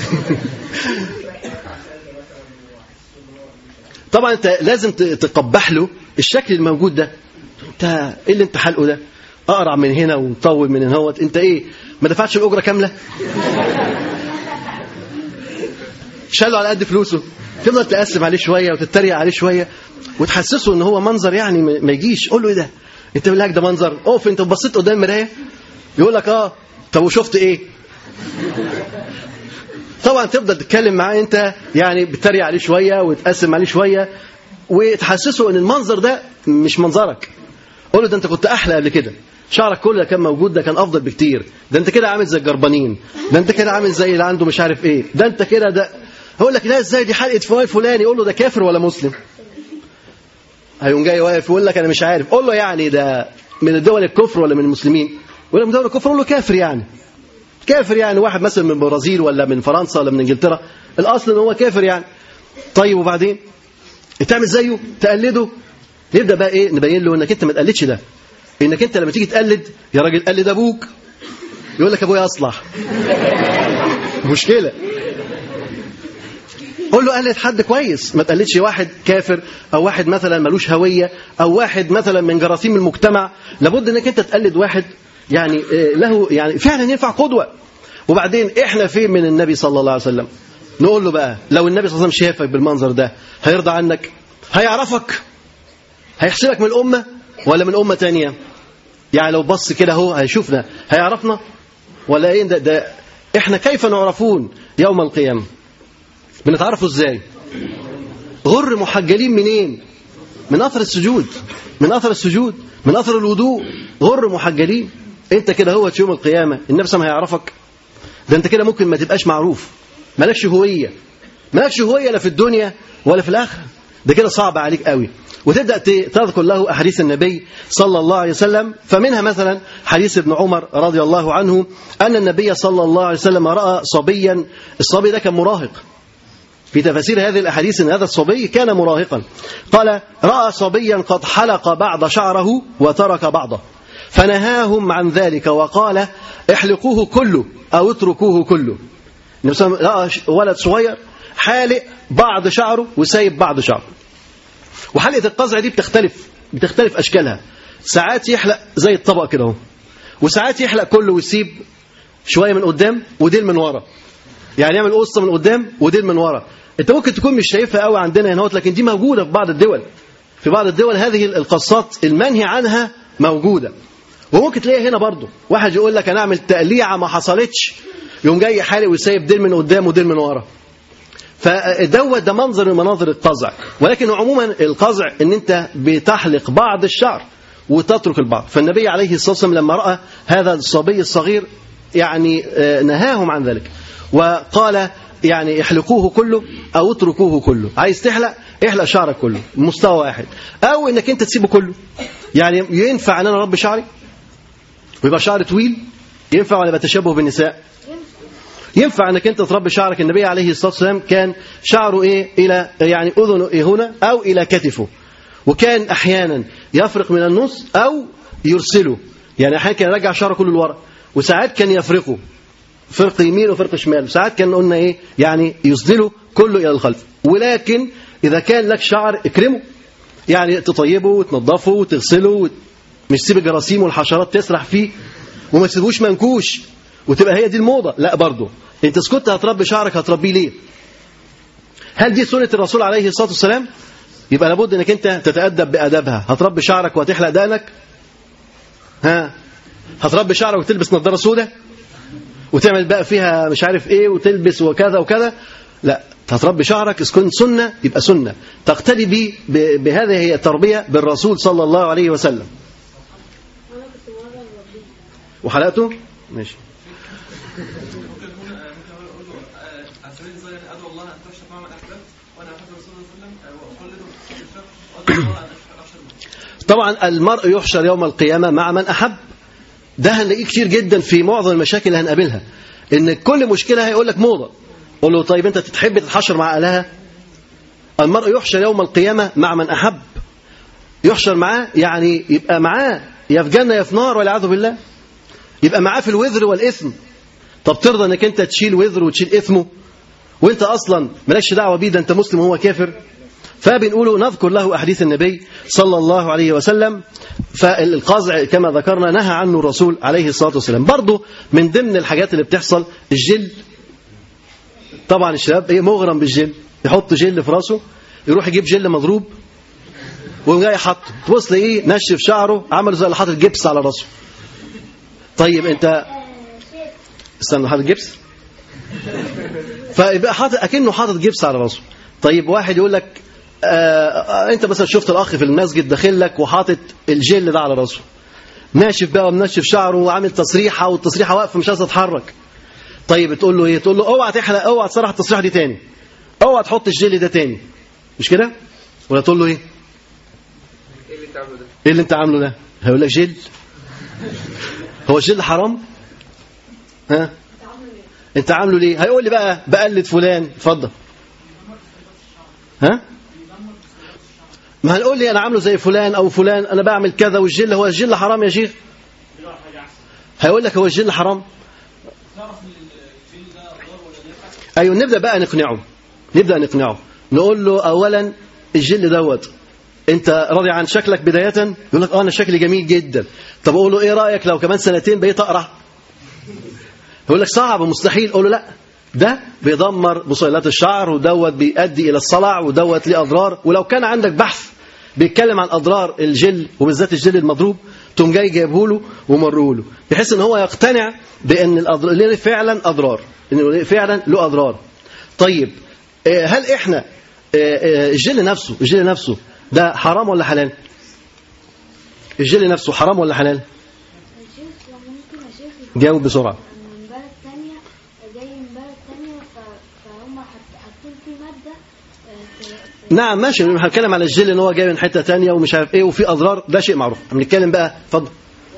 طبعا انت لازم ت- تقبح له الشكل الموجود ده انت ايه اللي انت حلقه ده اقرع من هنا ومطول من هنا انت ايه ما دفعتش الاجره كامله شاله على قد فلوسه تفضل تقسم عليه شويه وتتريق عليه شويه وتحسسه ان هو منظر يعني ما ما يجيش قول له ايه ده انت بالله ده منظر اوف انت بصيت قدام المرايه يقول لك اه طب وشفت ايه طبعا تفضل تتكلم معاه انت يعني بتتريق عليه شويه وتقسم عليه شويه وتحسسه ان المنظر ده مش منظرك قول له ده انت كنت احلى قبل كده شعرك كله كان موجود ده كان افضل بكتير ده انت كده عامل زي الجربانين ده انت كده عامل زي اللي عنده مش عارف ايه ده انت كده ده هقول لك لا ازاي دي حلقه فلان فلاني قول له ده كافر ولا مسلم هيقوم جاي واقف يقول لك انا مش عارف قول له يعني ده من الدول الكفر ولا من المسلمين يقول لك من دول الكفر قول له كافر يعني كافر يعني واحد مثلا من البرازيل ولا من فرنسا ولا من انجلترا الاصل ان هو كافر يعني طيب وبعدين تعمل زيه تقلده نبدا بقى ايه نبين له انك انت ما تقلدش ده انك انت لما تيجي تقلد يا راجل قلد ابوك يقول لك ابويا اصلح مشكله قول له قلد حد كويس ما تقلدش واحد كافر او واحد مثلا ملوش هويه او واحد مثلا من جراثيم المجتمع لابد انك انت تقلد واحد يعني آه، له يعني فعلا ينفع قدوه وبعدين احنا فين من النبي صلى الله عليه وسلم نقول له بقى لو النبي صلى الله عليه وسلم شافك بالمنظر ده هيرضى عنك هيعرفك هيحسبك من الامه ولا من امه تانية يعني لو بص كده اهو هيشوفنا هيعرفنا ولا ايه ده, ده احنا كيف نعرفون يوم القيامه بنتعرفوا ازاي غر محجلين منين من اثر السجود من اثر السجود من اثر الوضوء غر محجلين انت كده هو يوم القيامه النبي صلى الله عليه وسلم هيعرفك ده انت كده ممكن ما تبقاش معروف مالكش هويه مالكش هويه لا في الدنيا ولا في الاخره ده كده صعب عليك قوي وتبدا ت- تذكر له احاديث النبي صلى الله عليه وسلم فمنها مثلا حديث ابن عمر رضي الله عنه ان النبي صلى الله عليه وسلم راى صبيا الصبي ده كان مراهق في تفاسير هذه الأحاديث أن هذا الصبي كان مراهقا قال رأى صبيا قد حلق بعض شعره وترك بعضه فنهاهم عن ذلك وقال احلقوه كله أو اتركوه كله النبي صلى الله عليه وسلم رأى ش- ولد صغير حالق بعض شعره وسايب بعض شعره وحلقة القزع دي بتختلف بتختلف أشكالها ساعات يحلق زي الطبق كده اهو وساعات يحلق كله ويسيب شوية من قدام وديل من ورا يعني يعمل قصه من قدام وديل من ورا انت ممكن تكون مش شايفها قوي عندنا هنا لكن دي موجوده في بعض الدول في بعض الدول هذه القصات المنهي عنها موجوده وممكن تلاقيها هنا برضه واحد يقول لك انا اعمل تقليعه ما حصلتش يقوم جاي حالق وسايب ديل من قدام وديل من ورا فدوت ده منظر من مناظر القزع ولكن عموما القزع ان انت بتحلق بعض الشعر وتترك البعض فالنبي عليه الصلاه والسلام لما راى هذا الصبي الصغير يعني آه، نهاهم عن ذلك وقال يعني احلقوه كله او اتركوه كله عايز تحلق احلق شعرك كله مستوى واحد او انك انت تسيبه كله يعني ينفع ان انا اربي شعري ويبقى شعري طويل ينفع ولا يبقى تشبه بالنساء ينفع انك انت تربي شعرك النبي عليه الصلاه والسلام كان شعره ايه الى يعني اذنه إيه هنا او الى كتفه وكان احيانا يفرق من النص او يرسله يعني احيانا كان يرجع شعره كله لورا وساعات كان يفرقه فرق يمين وفرق شمال وساعات كان قلنا ايه يعني يسدله كله الى الخلف ولكن اذا كان لك شعر اكرمه يعني تطيبه وتنظفه وتغسله وت... مش تسيب الجراثيم والحشرات تسرح فيه وما تسيبوش منكوش وتبقى هي دي الموضه لا برضه انت اسكت هتربي شعرك هتربيه ليه هل دي سنه الرسول عليه الصلاه والسلام يبقى لابد انك انت تتادب بادابها هتربي شعرك وهتحلق دقنك ها هتربي شعرك وتلبس نظاره سوداء وتعمل بقى فيها مش عارف ايه وتلبس وكذا وكذا لا هتربي شعرك إذا كنت سنة يبقى سنة تقتدي بي ب- بهذه هي التربية بالرسول صلى الله عليه وسلم وانا كنت مرة بربيه وحلقته ماشي على سبيل المثال يعني ادعو الله ان تفشى مع من احببت وانا احب الرسول صلى الله عليه وسلم واقلده في الشر وادعو الله ان افشى الموت طبعا المرء يحشر يوم القيامة مع من أحب ده هنلاقيه كتير جدا في معظم المشاكل اللي هنقابلها إن كل مشكلة هيقول لك موضة قول له طيب أنت تحب تتحشر مع أهلها المرء يحشر يوم القيامة مع من أحب يحشر معاه يعني يبقى معاه يا في جنة يا في نار والعياذ بالله يبقى معاه في الوزر والإثم طب ترضى انك انت تشيل وزره وتشيل إثمه وانت اصلا مالكش دعوه بيه ده انت مسلم وهو كافر فبنقول نذكر له أحاديث النبي صلى الله عليه وسلم فالقزع كما ذكرنا نهى عنه الرسول عليه الصلاة والسلام برضه من ضمن الحاجات اللي بتحصل الجل طبعا الشباب ايه مغرم بالجل يحط جل في راسه يروح يجيب جل مضروب ويقوم جاي حاطه تبص ايه نشف شعره عمل زي اللي حاطط جبس على راسه طيب انت استنى حاطط جبس فيبقى حاطط اكنه حاطط جبس على راسه طيب واحد يقول لك آه انت مثلا شفت الاخ في المسجد داخل لك وحاطط الجل ده على راسه ناشف بقى ومنشف شعره وعامل تصريحه والتصريحه واقفه مش عايز تتحرك طيب تقول له ايه تقول له اوعى تحلق اوعى تصرح التصريحه دي تاني اوعى تحط الجل ده تاني مش كده ولا تقول له ايه ايه اللي انت عامله ده؟ ايه اللي انت عامله ده هيقول لك جل هو الجل حرام ها انت عامله ليه هيقول لي بقى بقلد فلان اتفضل ها ما هنقول لي انا عامله زي فلان او فلان انا بعمل كذا والجل هو الجل حرام يا شيخ هيقول لك هو الجل حرام ايوه نبدا بقى نقنعه نبدا نقنعه نقول له اولا الجل دوت انت راضي عن شكلك بدايه يقول لك اه انا شكلي جميل جدا طب اقول له ايه رايك لو كمان سنتين بقيت اقرع يقول لك صعب مستحيل اقول له لا ده بيدمر بصيلات الشعر ودوت بيؤدي الى الصلع ودوت ليه اضرار ولو كان عندك بحث بيتكلم عن اضرار الجل وبالذات الجل المضروب تقوم جاي جايبه له ومره له بحيث ان هو يقتنع بان الاضرار ليه فعلا اضرار انه فعلا له اضرار طيب آه، هل احنا آه، آه، الجل نفسه الجل نفسه ده حرام ولا حلال الجل نفسه حرام ولا حلال الشيخ ممكن يا شيخ جاوب بسرعه من بلد تانية جاي من بلد تانية ف- فهم حط- حاطين فيه مادة آه، ت- ت- نعم ماشي هنتكلم على الجل ان هو جاي من حته تانية ومش عارف ايه وفي اضرار ده شيء معروف بنتكلم بقى اتفضل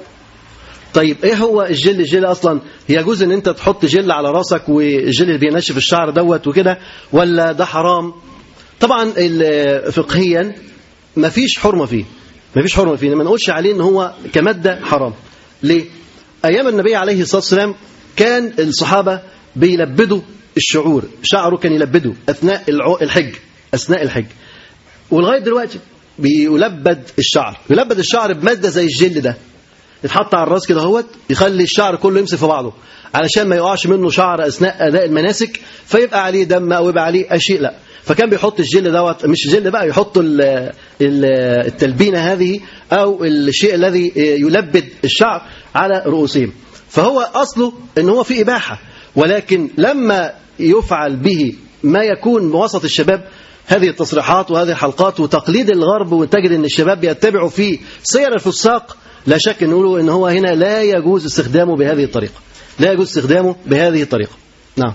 طيب ايه هو الجل الجل اصلا يجوز ان انت تحط جل على راسك والجل اللي بينشف الشعر دوت وكده ولا ده حرام طبعا ال- فقهيا مفيش حرمه فيه مفيش حرمه فيه ما نقولش عليه ان هو كماده حرام ليه ايام النبي عليه الصلاه والسلام كان الصحابه بيلبدوا الشعور شعره كان يلبده اثناء الع- الحج اثناء الحج ولغايه دلوقتي بيلبد الشعر يلبد الشعر بماده زي الجل ده يتحط على الراس كده اهوت يخلي الشعر كله يمسك في بعضه علشان ما يقعش منه شعر اثناء اداء المناسك فيبقى عليه دم او يبقى عليه اي شيء لا فكان بيحط الجل دوت مش الجل بقى يحط ال- ال- التلبينه هذه او الشيء الذي يلبد الشعر على رؤوسهم فهو اصله ان هو في اباحه ولكن لما يفعل به ما يكون وسط الشباب هذه التصريحات وهذه الحلقات وتقليد الغرب وتجد ان الشباب بيتبعوا في سير الفساق لا شك نقول ان هو هنا لا يجوز استخدامه بهذه الطريقه لا يجوز استخدامه بهذه الطريقه نعم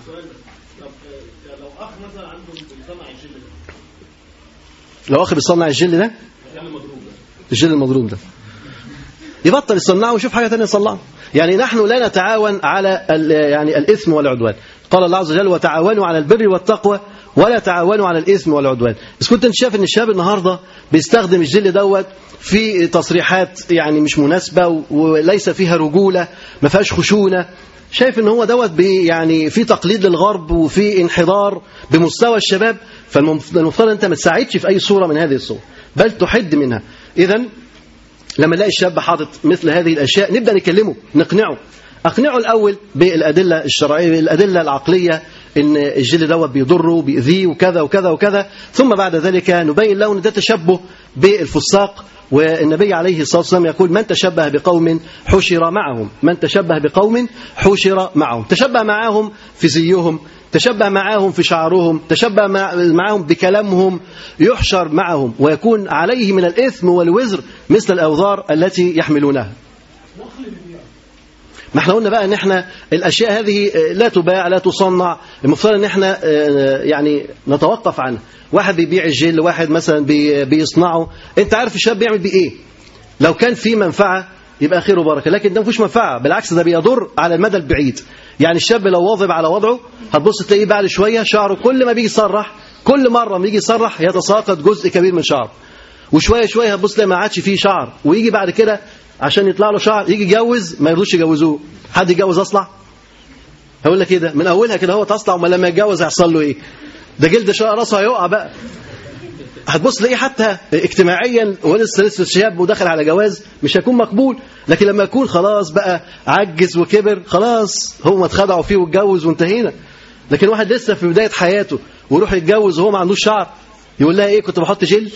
لو اخ بيصنع الجل ده الجل المضروب ده يبطل يصنعه ويشوف حاجه ثانيه يصنعها يعني نحن لا نتعاون على ال- يعني الاثم والعدوان قال الله عز وجل وتعاونوا على البر والتقوى ولا تعاونوا على الاثم والعدوان بس كنت انت شايف ان الشباب النهارده بيستخدم الجل دوت في تصريحات يعني مش مناسبه و- وليس فيها رجوله ما فيهاش خشونه شايف ان هو دوت بي- يعني في تقليد للغرب وفي انحدار بمستوى الشباب فالمفترض انت ما تساعدش في اي صوره من هذه الصور بل تحد منها اذا لما نلاقي الشاب حاطط مثل هذه الاشياء نبدا نكلمه نقنعه اقنعه الاول بالادله الشرعيه الادله العقليه ان الجل دوت بيضره وبيأذيه وكذا وكذا وكذا ثم بعد ذلك نبين له ان ده تشبه بالفساق والنبي عليه الصلاه والسلام يقول من تشبه بقوم حشر معهم من تشبه بقوم حشر معهم تشبه معهم في زيهم تشبه معهم في شعرهم تشبه مع- معهم بكلامهم يحشر معهم ويكون عليه من الإثم والوزر مثل الأوزار التي يحملونها ما احنا قلنا بقى ان احنا الاشياء هذه آه، لا تباع لا تصنع المفترض ان احنا آه، يعني نتوقف عنها واحد بيبيع الجل واحد مثلا بي- بيصنعه انت عارف الشاب بيعمل بيه ايه لو كان في منفعه يبقى خير وبركه لكن ده مفيش منفعه بالعكس ده بيضر على المدى البعيد يعني الشاب لو واظب على وضعه هتبص تلاقيه بعد شويه شعره كل ما بيجي يسرح كل مره ما يجي يسرح يتساقط جزء كبير من شعره وشويه شويه هتبص تلاقي ما عادش فيه شعر ويجي بعد كده عشان يطلع له شعر يجي يتجوز ما يرضوش يجوزوه حد يتجوز اصلع هقول لك ايه ده من اولها كده هو تصلع امال لما يتجوز هيحصل له ايه ده جلد شعر راسه هيقع بقى هتبص تلاقيه حتى اجتماعيا ولسه لسه شاب وداخل على جواز مش هيكون مقبول لكن لما يكون خلاص بقى عجز وكبر خلاص هم اتخدعوا فيه واتجوز وانتهينا لكن واحد لسه في بدايه حياته ويروح يتجوز وهو ما عندوش شعر يقول لها ايه كنت بحط جل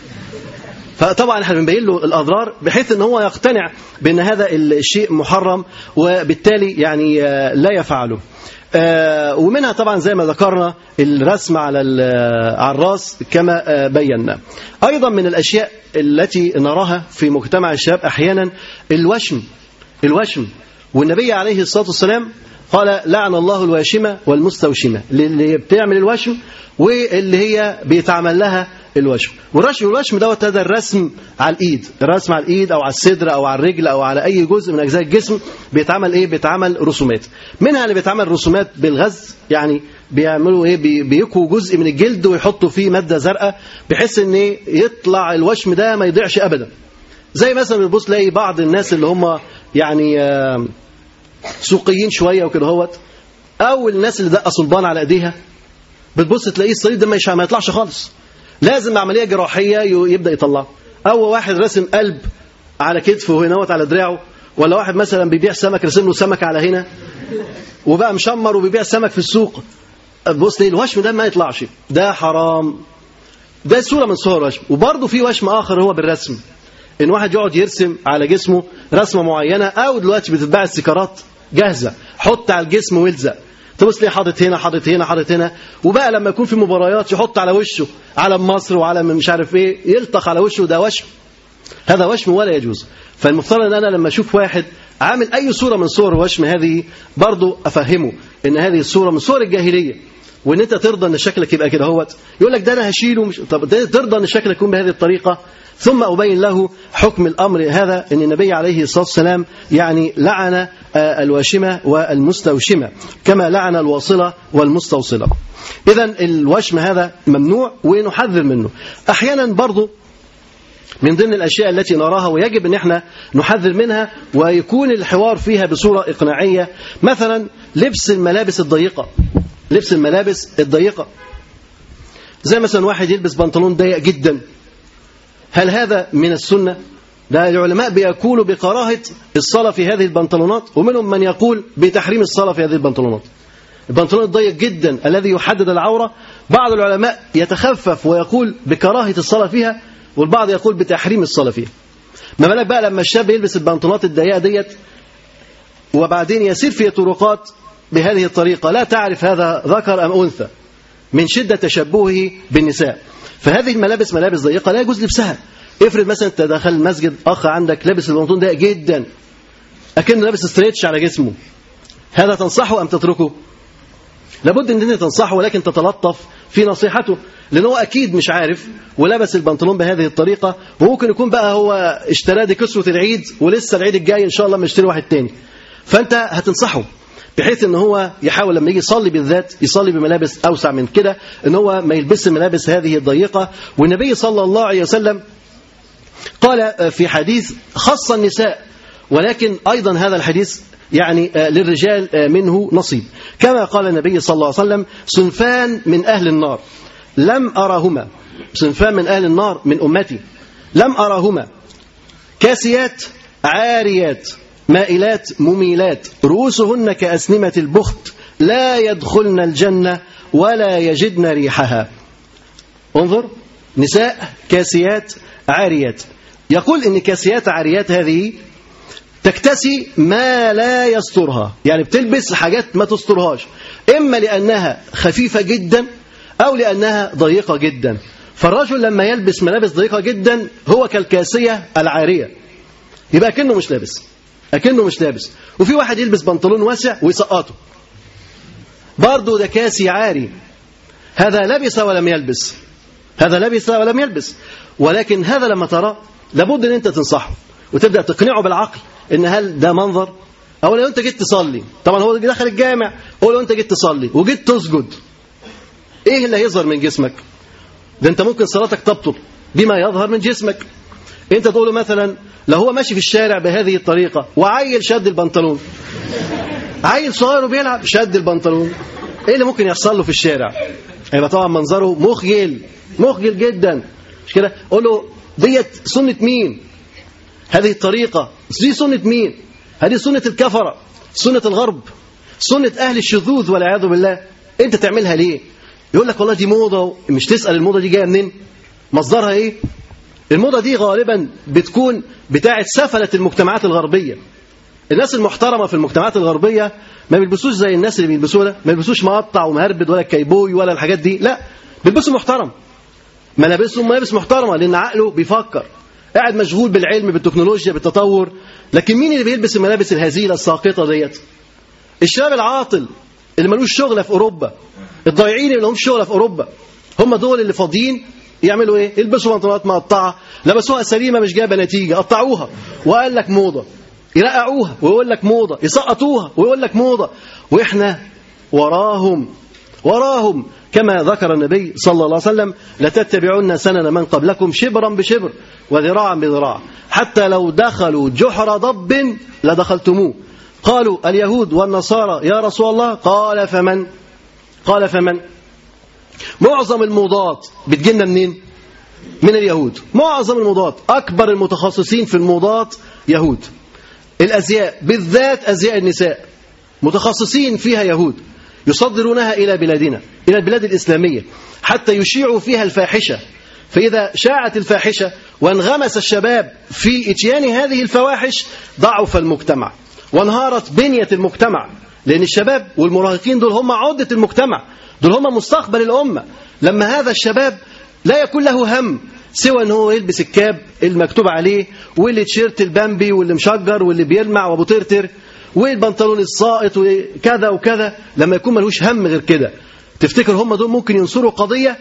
فطبعا احنا بنبين له الاضرار بحيث ان هو يقتنع بان هذا الشيء محرم وبالتالي يعني آه، لا يفعله آه، ومنها طبعا زي ما ذكرنا الرسم على ال- على الراس كما آه، بينا ايضا من الاشياء التي نراها في مجتمع الشباب احيانا الوشم الوشم والنبي عليه الصلاه والسلام قال لعن الله الواشمه والمستوشمه اللي بتعمل الوشم واللي هي بيتعمل لها الوشم والرشم والوشم دوت هذا الرسم على الايد الرسم على الايد او على الصدر او على الرجل او على اي جزء من اجزاء الجسم بيتعمل ايه بيتعمل رسومات منها اللي بيتعمل رسومات بالغز يعني بيعملوا ايه بي- بيكوا جزء من الجلد ويحطوا فيه ماده زرقاء بحيث ان إيه يطلع الوشم ده ما يضيعش ابدا زي مثلا بتبص تلاقي بعض الناس اللي هم يعني آه، سوقيين شويه وكده هوت او الناس اللي دقه صلبان على ايديها بتبص تلاقيه الصليب ده ما يش- ما يطلعش خالص لازم عمليه جراحيه ي- يبدا يطلع او واحد راسم قلب على كتفه هنا على دراعه ولا واحد مثلا بيبيع سمك رسم له سمك على هنا وبقى مشمر وبيبيع سمك في السوق بص تلاقي الوشم ده ما يطلعش ده حرام ده صوره من صور الوشم وبرضه في وشم اخر هو بالرسم ان واحد يقعد يرسم على جسمه رسمه معينه او دلوقتي بتتباع السيكارات جاهزه حط على الجسم والزق تبص ليه حاطط هنا حاطط هنا حاطط هنا وبقى لما يكون في مباريات يحط على وشه علم مصر وعلم مش عارف ايه يلطخ على وشه ده وشم هذا وشم ولا يجوز فالمفترض ان انا لما اشوف واحد عامل اي صوره من صور الوشم هذه برضو افهمه ان هذه الصوره من صور الجاهليه وان انت ترضى ان شكلك يبقى كده هوت يقول لك ده انا هشيله مش طب ده ترضى ان شكلك يكون بهذه الطريقه ثم ابين له حكم الامر هذا ان النبي عليه الصلاه والسلام يعني لعن آه، الواشمه والمستوشمه كما لعن الواصله والمستوصله اذا الوشم هذا ممنوع ونحذر منه احيانا برضو من ضمن الأشياء التي نراها ويجب أن احنا نحذر منها ويكون الحوار فيها بصورة إقناعية مثلا لبس الملابس الضيقة لبس الملابس الضيقة زي مثلا واحد يلبس بنطلون ضيق جدا هل هذا من السنة؟ ده العلماء بيقولوا بكراهة الصلاة في هذه البنطلونات ومنهم من يقول بتحريم الصلاة في هذه البنطلونات البنطلون الضيق جدا الذي يحدد العورة بعض العلماء يتخفف ويقول بكراهة الصلاة فيها والبعض يقول بتحريم الصلاة فيها ما بالك بقى لما الشاب يلبس البنطلونات الضيقة ديت وبعدين يسير في طرقات بهذه الطريقة لا تعرف هذا ذكر أم أنثى من شدة تشبهه بالنساء فهذه الملابس ملابس ضيقة لا يجوز لبسها افرض مثلا انت دخل المسجد اخ عندك لابس البنطلون ضيق جدا اكنه لابس ستريتش على جسمه هذا تنصحه ام تتركه لابد ان انت تنصحه ولكن تتلطف في نصيحته لان هو اكيد مش عارف ولبس البنطلون بهذه الطريقه وممكن يكون بقى هو اشتراه دي كسوه العيد ولسه العيد الجاي ان شاء الله ما يشتري واحد تاني فانت هتنصحه بحيث ان هو يحاول لما يجي يصلي بالذات يصلي بملابس اوسع من كده ان هو ما يلبسش الملابس هذه الضيقه والنبي صلى الله عليه وسلم قال في حديث خص النساء ولكن ايضا هذا الحديث يعني للرجال منه نصيب كما قال النبي صلى الله عليه وسلم صنفان من أهل النار لم أرهما صنفان من أهل النار من أمتي لم أرهما كاسيات عاريات مائلات مميلات رؤوسهن كأسنمة البخت لا يدخلن الجنة ولا يجدن ريحها انظر نساء كاسيات عاريات يقول ان كاسيات عاريات هذه تكتسي ما لا يسترها يعني بتلبس حاجات ما تسترهاش إما لأنها خفيفة جدا أو لأنها ضيقة جدا فالرجل لما يلبس ملابس ضيقة جدا هو كالكاسية العارية يبقى أكنه مش لابس أكنه مش لابس وفي واحد يلبس بنطلون واسع ويسقطه برضه ده كاسي عاري هذا لبس ولم يلبس هذا لبس ولم يلبس ولكن هذا لما ترى لابد ان انت تنصحه وتبدا تقنعه بالعقل ان هل ده منظر او لو انت جيت تصلي طبعا هو دخل الجامع او لو انت جيت تصلي وجيت تسجد ايه اللي هيظهر من جسمك ده انت ممكن صلاتك تبطل بما يظهر من جسمك انت تقول له مثلا لو هو ماشي في الشارع بهذه الطريقه وعيل شد البنطلون عيل صغير وبيلعب شد البنطلون ايه اللي ممكن يحصل له في الشارع هيبقى طبعا منظره مخجل مخجل جدا مش كده قول له ديت سنه مين هذه الطريقه دي سنه مين هذه سنه الكفره سنه الغرب سنه اهل الشذوذ والعياذ بالله انت تعملها ليه يقول لك والله دي موضه مش تسال الموضه دي جايه منين مصدرها ايه الموضه دي غالبا بتكون بتاعه سفله المجتمعات الغربيه الناس المحترمه في المجتمعات الغربيه ما بيلبسوش زي الناس اللي بيلبسوها ده ما بيلبسوش مقطع ومهربد ولا كيبوي ولا الحاجات دي لا بيلبسوا محترم ملابسهم ملابس محترمه لان عقله بيفكر قاعد مشغول بالعلم بالتكنولوجيا بالتطور لكن مين اللي بيلبس الملابس الهزيله الساقطه ديت الشباب العاطل اللي ملوش شغله في اوروبا الضايعين اللي لهمش شغله في اوروبا هم دول اللي فاضيين يعملوا ايه يلبسوا بنطلونات مقطعه لبسوها سليمه مش جايبه نتيجه قطعوها وقال لك موضه يرقعوها ويقول لك موضه يسقطوها ويقول لك موضه واحنا وراهم وراهم كما ذكر النبي صلى الله عليه وسلم لتتبعن سنن من قبلكم شبرا بشبر وذراعا بذراع حتى لو دخلوا جحر ضب لدخلتموه قالوا اليهود والنصارى يا رسول الله قال فمن قال فمن معظم الموضات بتجينا منين من اليهود معظم الموضات أكبر المتخصصين في الموضات يهود الأزياء بالذات أزياء النساء متخصصين فيها يهود يصدرونها إلى بلادنا إلى البلاد الإسلامية حتى يشيعوا فيها الفاحشة فإذا شاعت الفاحشة وانغمس الشباب في إتيان هذه الفواحش ضعف المجتمع وانهارت بنية المجتمع لأن الشباب والمراهقين دول هم عودة المجتمع دول هم مستقبل الأمة لما هذا الشباب لا يكون له هم سوى ان هو يلبس الكاب المكتوب عليه واللي تيشيرت البامبي واللي مشجر واللي بيلمع وابو ترتر والبنطلون الساقط وكذا وكذا لما يكون ملوش هم غير كده تفتكر هم دول ممكن ينصروا قضية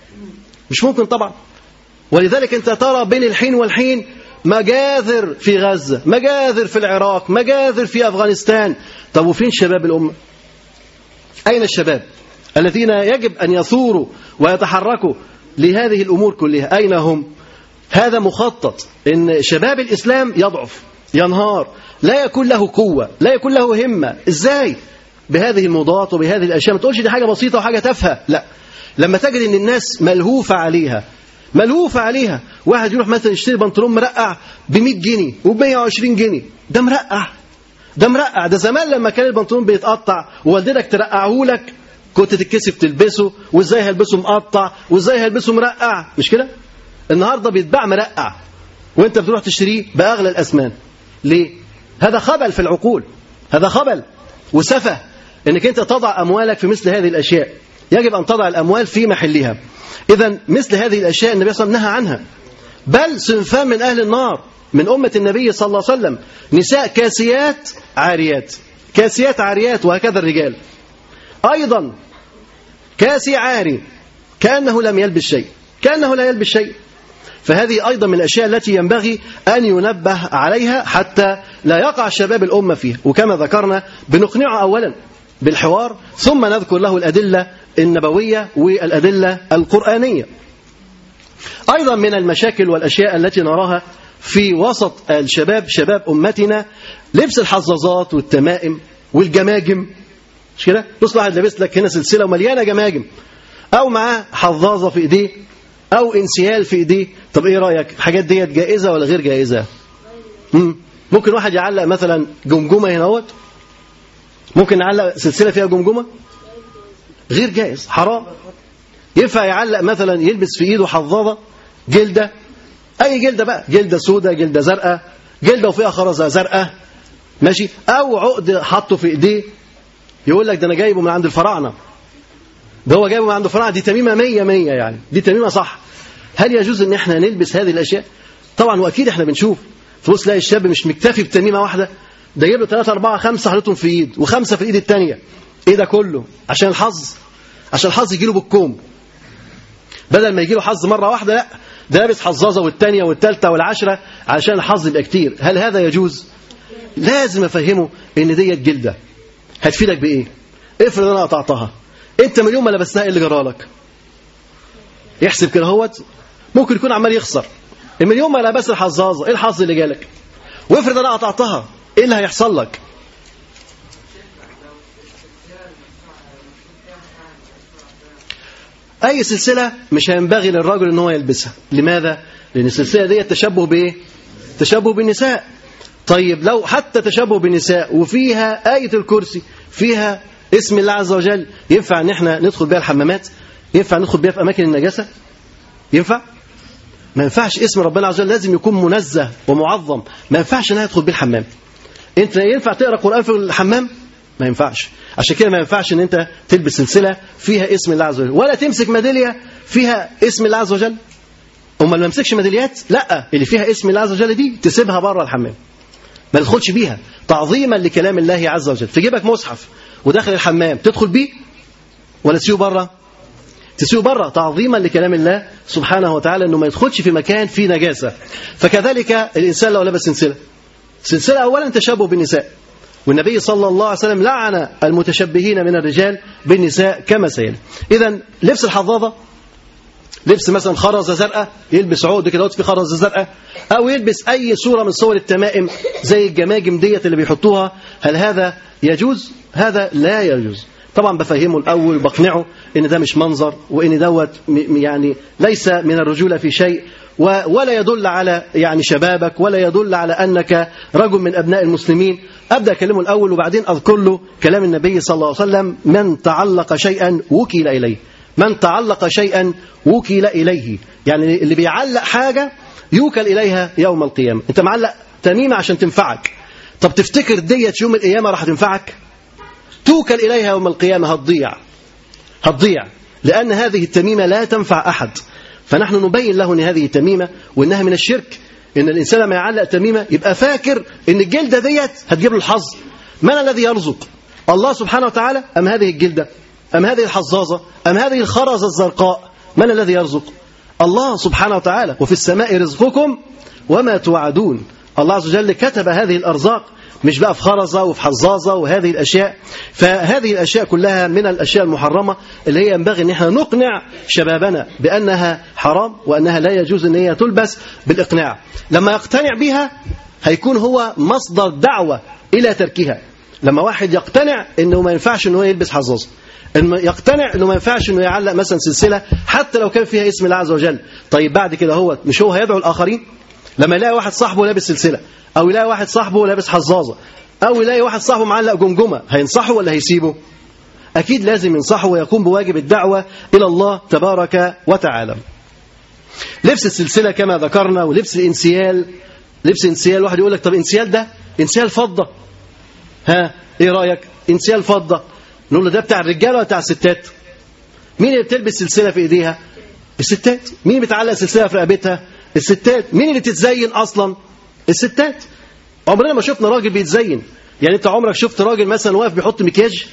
مش ممكن طبعا ولذلك انت ترى بين الحين والحين مجاذر في غزة مجاذر في العراق مجاذر في أفغانستان طب وفين شباب الأمة أين الشباب الذين يجب أن يثوروا ويتحركوا لهذه الأمور كلها أين هم هذا مخطط إن شباب الإسلام يضعف ينهار لا يكون له قوة لا يكون له همة إزاي بهذه الموضات وبهذه الأشياء ما تقولش دي حاجة بسيطة وحاجة تافهة لا لما تجد إن الناس ملهوفة عليها ملهوفة عليها واحد يروح مثلا يشتري بنطلون مرقع ب 100 جنيه وب 120 جنيه ده مرقع ده مرقع ده زمان لما كان البنطلون بيتقطع ووالدتك ترقعه لك كنت تتكسف تلبسه وازاي هلبسه مقطع وازاي هلبسه مرقع مش كده النهارده بيتباع مرقع وانت بتروح تشتريه باغلى الاسمان ليه هذا خبل في العقول هذا خبل وسفه انك انت تضع اموالك في مثل هذه الاشياء يجب ان تضع الاموال في محلها اذا مثل هذه الاشياء النبي صلى الله عليه وسلم نهى عنها بل صنفان من اهل النار من امه النبي صلى الله عليه وسلم نساء كاسيات عاريات كاسيات عاريات وهكذا الرجال أيضا كاسي عاري كأنه لم يلبس شيء كأنه لا يلبس شيء فهذه أيضا من الأشياء التي ينبغي أن ينبه عليها حتى لا يقع شباب الأمة فيها وكما ذكرنا بنقنعه أولا بالحوار ثم نذكر له الأدلة النبوية والأدلة القرآنية أيضا من المشاكل والأشياء التي نراها في وسط الشباب شباب أمتنا لبس الحظاظات والتمائم والجماجم مش كده بص واحد لابس لك هنا سلسله ومليانه جماجم او معاه حظاظه في ايديه او انسيال في ايديه طب ايه رايك الحاجات ديت جائزه ولا غير جائزه مم. ممكن واحد يعلق مثلا جمجمه هنا اهوت ممكن نعلق سلسله فيها جمجمه غير جائز حرام ينفع يعلق مثلا يلبس في ايده حظاظه جلده اي جلده بقى جلده سوداء جلده زرقاء جلده وفيها خرزه زرقاء ماشي او عقد حطه في ايديه يقول لك ده انا جايبه من عند الفراعنه ده هو جايبه من عند الفراعنه دي تميمه 100 100 يعني دي تميمه صح هل يجوز ان احنا نلبس هذه الاشياء طبعا واكيد احنا بنشوف تبص تلاقي الشاب مش مكتفي بتميمه واحده ده جايب له 3 4 5 حاططهم في ايد وخمسه في الايد الثانيه ايه ده كله عشان الحظ عشان الحظ يجي له بالكوم بدل ما يجي له حظ مره واحده لا ده لابس حظاظه والثانيه والثالثه والعشره علشان الحظ يبقى كتير هل هذا يجوز لازم افهمه ان ديت جلده هتفيدك بايه افرض انا قطعتها انت من يوم ما لبستها ايه اللي جرالك يحسب كده هوت ممكن يكون عمال يخسر من يوم ما لبست الحظاظه ايه الحظ اللي جالك وافرض انا قطعتها ايه اللي هيحصل لك اي سلسله مش هينبغي للرجل ان هو يلبسها لماذا لان السلسله دي تشبه بايه تشبه بالنساء طيب لو حتى تشبه بالنساء وفيها آية الكرسي فيها اسم الله عز وجل ينفع ان احنا ندخل بيها الحمامات ينفع ندخل بيها في اماكن النجاسه ينفع ما ينفعش اسم ربنا عز وجل لازم يكون منزه ومعظم ما ينفعش انها تدخل بيه الحمام انت ينفع تقرا قران في الحمام ما ينفعش عشان كده ما ينفعش ان انت تلبس سلسله فيها اسم الله عز وجل ولا تمسك ميداليه فيها اسم الله عز وجل امال ما امسكش ميداليات لا اللي فيها اسم الله عز وجل دي تسيبها بره الحمام ما تدخلش بيها تعظيما لكلام الله عز وجل في جيبك مصحف وداخل الحمام تدخل بيه ولا تسيبه بره تسيبه بره تعظيما لكلام الله سبحانه وتعالى انه ما يدخلش في مكان فيه نجاسه فكذلك الانسان لو لبس سلسله سلسله اولا تشبه بالنساء والنبي صلى الله عليه وسلم لعن المتشبهين من الرجال بالنساء كما سيل اذا لبس الحظاظه لبس مثلا خرزه زرقاء يلبس عقد كده في خرزه زرقاء او يلبس اي صوره من صور التمائم زي الجماجم ديت اللي بيحطوها هل هذا يجوز هذا لا يجوز طبعا بفهمه الاول بقنعه ان ده مش منظر وان دوت م- يعني ليس من الرجوله في شيء و- ولا يدل على يعني شبابك ولا يدل على انك رجل من ابناء المسلمين ابدا اكلمه الاول وبعدين اذكر له كلام النبي صلى الله عليه وسلم من تعلق شيئا وكل اليه من تعلق شيئا وكل اليه يعني اللي بيعلق حاجه يوكل اليها يوم القيامه انت معلق تميمه عشان تنفعك طب تفتكر ديت يوم القيامه راح تنفعك توكل اليها يوم القيامه هتضيع هتضيع لان هذه التميمه لا تنفع احد فنحن نبين له ان هذه تميمه وانها من الشرك ان الانسان لما يعلق تميمه يبقى فاكر ان الجلده ديت هتجيب له الحظ من الذي يرزق الله سبحانه وتعالى ام هذه الجلده ام هذه الحظاظه ام هذه الخرزه الزرقاء من الذي يرزق الله سبحانه وتعالى وفي السماء رزقكم وما توعدون الله عز وجل كتب هذه الارزاق مش بقى في خرزه وفي حظاظه وهذه الاشياء فهذه الاشياء كلها من الاشياء المحرمه اللي هي ينبغي ان احنا نقنع شبابنا بانها حرام وانها لا يجوز ان هي تلبس بالاقناع لما يقتنع بها هيكون هو مصدر دعوه الى تركها لما واحد يقتنع انه ما ينفعش انه يلبس حظاظه إنه يقتنع انه ما ينفعش انه يعلق مثلا سلسله حتى لو كان فيها اسم الله عز وجل طيب بعد كده هو مش هو هيدعو الاخرين لما يلاقي واحد صاحبه لابس سلسله او يلاقي واحد صاحبه لابس حظاظه او يلاقي واحد صاحبه معلق جمجمه هينصحه ولا هيسيبه اكيد لازم ينصحه ويقوم بواجب الدعوه الى الله تبارك وتعالى لبس السلسله كما ذكرنا ولبس الانسيال لبس انسيال واحد يقول لك طب انسيال ده انسيال فضه ها ايه رايك انسيال فضه نقول له ده بتاع الرجاله ولا بتاع الستات مين اللي بتلبس سلسله في ايديها الستات مين اللي بتعلق سلسله في رقبتها الستات مين اللي بتتزين اصلا الستات عمرنا ما شفنا راجل بيتزين يعني انت عمرك شفت راجل مثلا واقف بيحط مكياج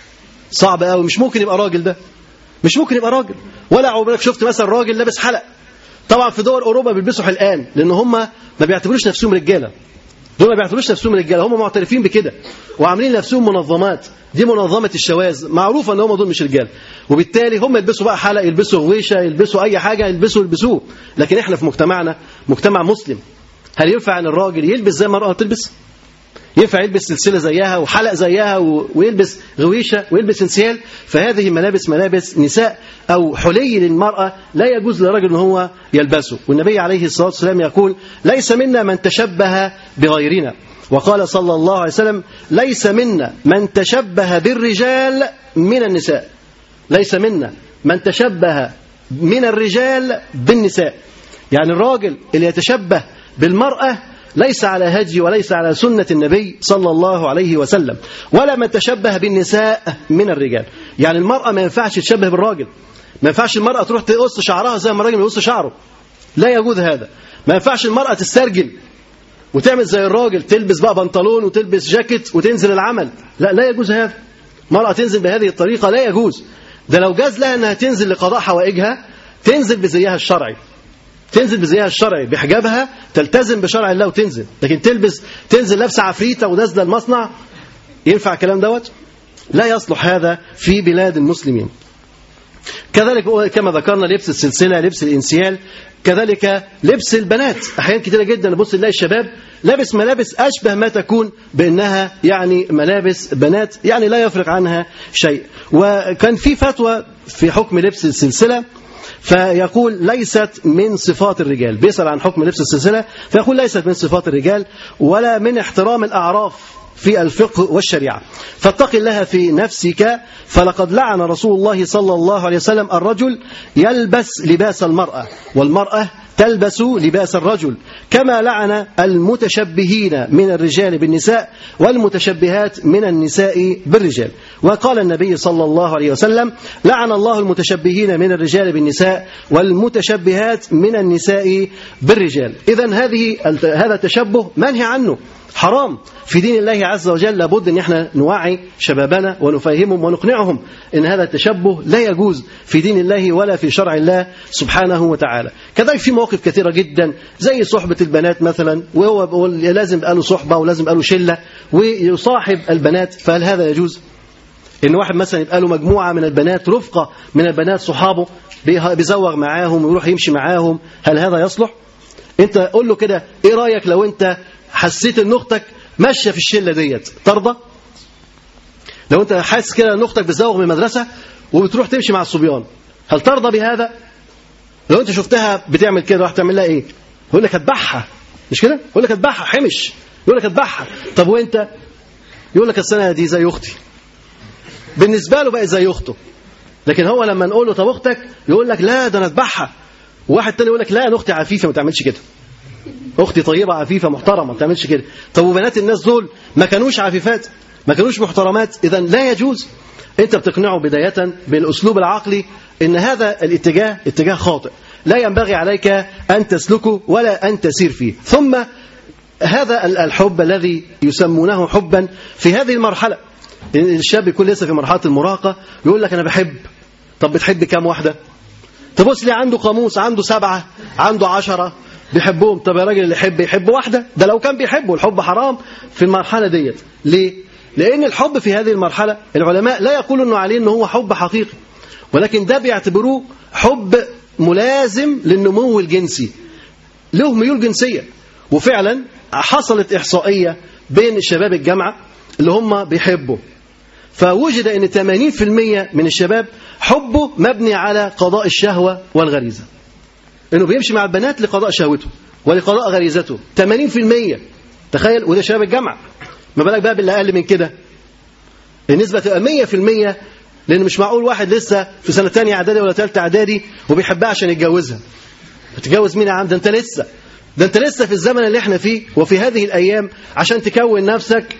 صعب قوي مش ممكن يبقى راجل ده مش ممكن يبقى راجل ولا عمرك شفت مثلا راجل لابس حلق طبعا في دول اوروبا بيلبسوا حلقان لان هم ما بيعتبروش نفسهم رجاله دول ما بيعتبروش نفسهم رجاله هم معترفين بكده وعاملين نفسهم منظمات دي منظمه الشواذ معروفه ان هم دول مش رجاله وبالتالي هم يلبسوا بقى حلق يلبسوا غويشه يلبسوا اي حاجه يلبسوا يلبسوه لكن احنا في مجتمعنا مجتمع مسلم هل ينفع ان الراجل يلبس زي ما المراه تلبس ينفع يلبس سلسله زيها وحلق زيها و- ويلبس غويشه ويلبس انسيال فهذه ملابس ملابس نساء او حلي للمراه لا يجوز للرجل ان هو يلبسه والنبي عليه الصلاه والسلام يقول ليس منا من تشبه بغيرنا وقال صلى الله عليه وسلم ليس منا من تشبه بالرجال من النساء ليس منا من تشبه من الرجال بالنساء يعني الراجل اللي يتشبه بالمرأة ليس على هدي وليس على سنة النبي صلى الله عليه وسلم ولا من تشبه بالنساء من الرجال يعني المرأة ما ينفعش تشبه بالراجل ما ينفعش المرأة تروح تقص شعرها زي ما الراجل يقص شعره لا يجوز هذا ما ينفعش المرأة تسترجل وتعمل زي الراجل تلبس بقى بنطلون وتلبس جاكيت وتنزل العمل لا لا يجوز هذا مرأة تنزل بهذه الطريقة لا يجوز ده لو جاز لها انها تنزل لقضاء حوائجها تنزل بزيها الشرعي تنزل بزيها الشرعي بحجابها تلتزم بشرع الله وتنزل لكن تلبس تنزل لابسه عفريته ونازله المصنع ينفع الكلام دوت لا يصلح هذا في بلاد المسلمين كذلك كما ذكرنا لبس السلسله لبس الانسيال كذلك لبس البنات احيان كتيره جدا نبص نلاقي الشباب لابس ملابس اشبه ما تكون بانها يعني ملابس بنات يعني لا يفرق عنها شيء وكان في فتوى في حكم لبس السلسله فيقول ليست من صفات الرجال بيسأل عن حكم لبس السلسلة فيقول ليست من صفات الرجال ولا من احترام الأعراف في الفقه والشريعة فاتق الله في نفسك فلقد لعن رسول الله صلى الله عليه وسلم الرجل يلبس لباس المرأة والمرأة تلبس لباس الرجل كما لعن المتشبهين من الرجال بالنساء والمتشبهات من النساء بالرجال وقال النبي صلى الله عليه وسلم لعن الله المتشبهين من الرجال بالنساء والمتشبهات من النساء بالرجال إذا هذه هذا التشبه منهي عنه حرام في دين الله عز وجل لابد ان احنا نوعي شبابنا ونفهمهم ونقنعهم ان هذا التشبه لا يجوز في دين الله ولا في شرع الله سبحانه وتعالى كذلك في مواقف كثيره جدا زي صحبه البنات مثلا وهو بيقول لازم يبقى له صحبه ولازم يبقى له شله ويصاحب البنات فهل هذا يجوز ان واحد مثلا يبقى له مجموعه من البنات رفقه من البنات صحابه بيزوغ معاهم ويروح يمشي معاهم هل هذا يصلح انت قول له كده ايه رايك لو انت حسيت ان اختك ماشيه في الشله ديت ترضى لو انت حاسس كده ان اختك بتزوغ من المدرسه وبتروح تمشي مع الصبيان هل ترضى بهذا لو انت شفتها بتعمل كده راح تعمل لها ايه يقول لك هتبعها مش كده يقول لك هتبعها حمش يقول لك هتبعها طب وانت يقول لك السنه دي زي اختي بالنسبه له بقت زي اخته لكن هو لما نقول له طب اختك يقول لك لا ده انا اتبعها وواحد تاني يقول لك لا انا اختي عفيفه ما تعملش كده اختي طيبه عفيفه محترمه ما تعملش كده طب وبنات الناس دول ما كانوش عفيفات ما كانوش محترمات اذا لا يجوز انت بتقنعه بدايه بالاسلوب العقلي ان هذا الاتجاه اتجاه خاطئ لا ينبغي عليك ان تسلكه ولا ان تسير فيه ثم هذا الحب الذي يسمونه حبا في هذه المرحله الشاب يكون لسه في مرحله المراهقه يقول لك انا بحب طب بتحب كام واحده تبص لي عنده قاموس عنده سبعه عنده عشرة بيحبهم طب يا راجل اللي يحب يحب واحده ده لو كان بيحبه الحب حرام في المرحله ديت ليه لان الحب في هذه المرحله العلماء لا يقولوا انه عليه انه هو حب حقيقي ولكن ده بيعتبروه حب ملازم للنمو الجنسي له ميول جنسيه وفعلا حصلت احصائيه بين شباب الجامعه اللي هم بيحبوا فوجد ان 80% من الشباب حبه مبني على قضاء الشهوه والغريزه انه بيمشي مع البنات لقضاء شهوته ولقضاء غريزته 80% تخيل وده شباب الجامعه ما بالك بقى باللي اقل من كده النسبه تبقى 100% لان مش معقول واحد لسه في سنه ثانيه اعدادي ولا ثالثه اعدادي وبيحبها عشان يتجوزها تتجوز مين يا عم ده انت لسه ده انت لسه في الزمن اللي احنا فيه وفي هذه الايام عشان تكون نفسك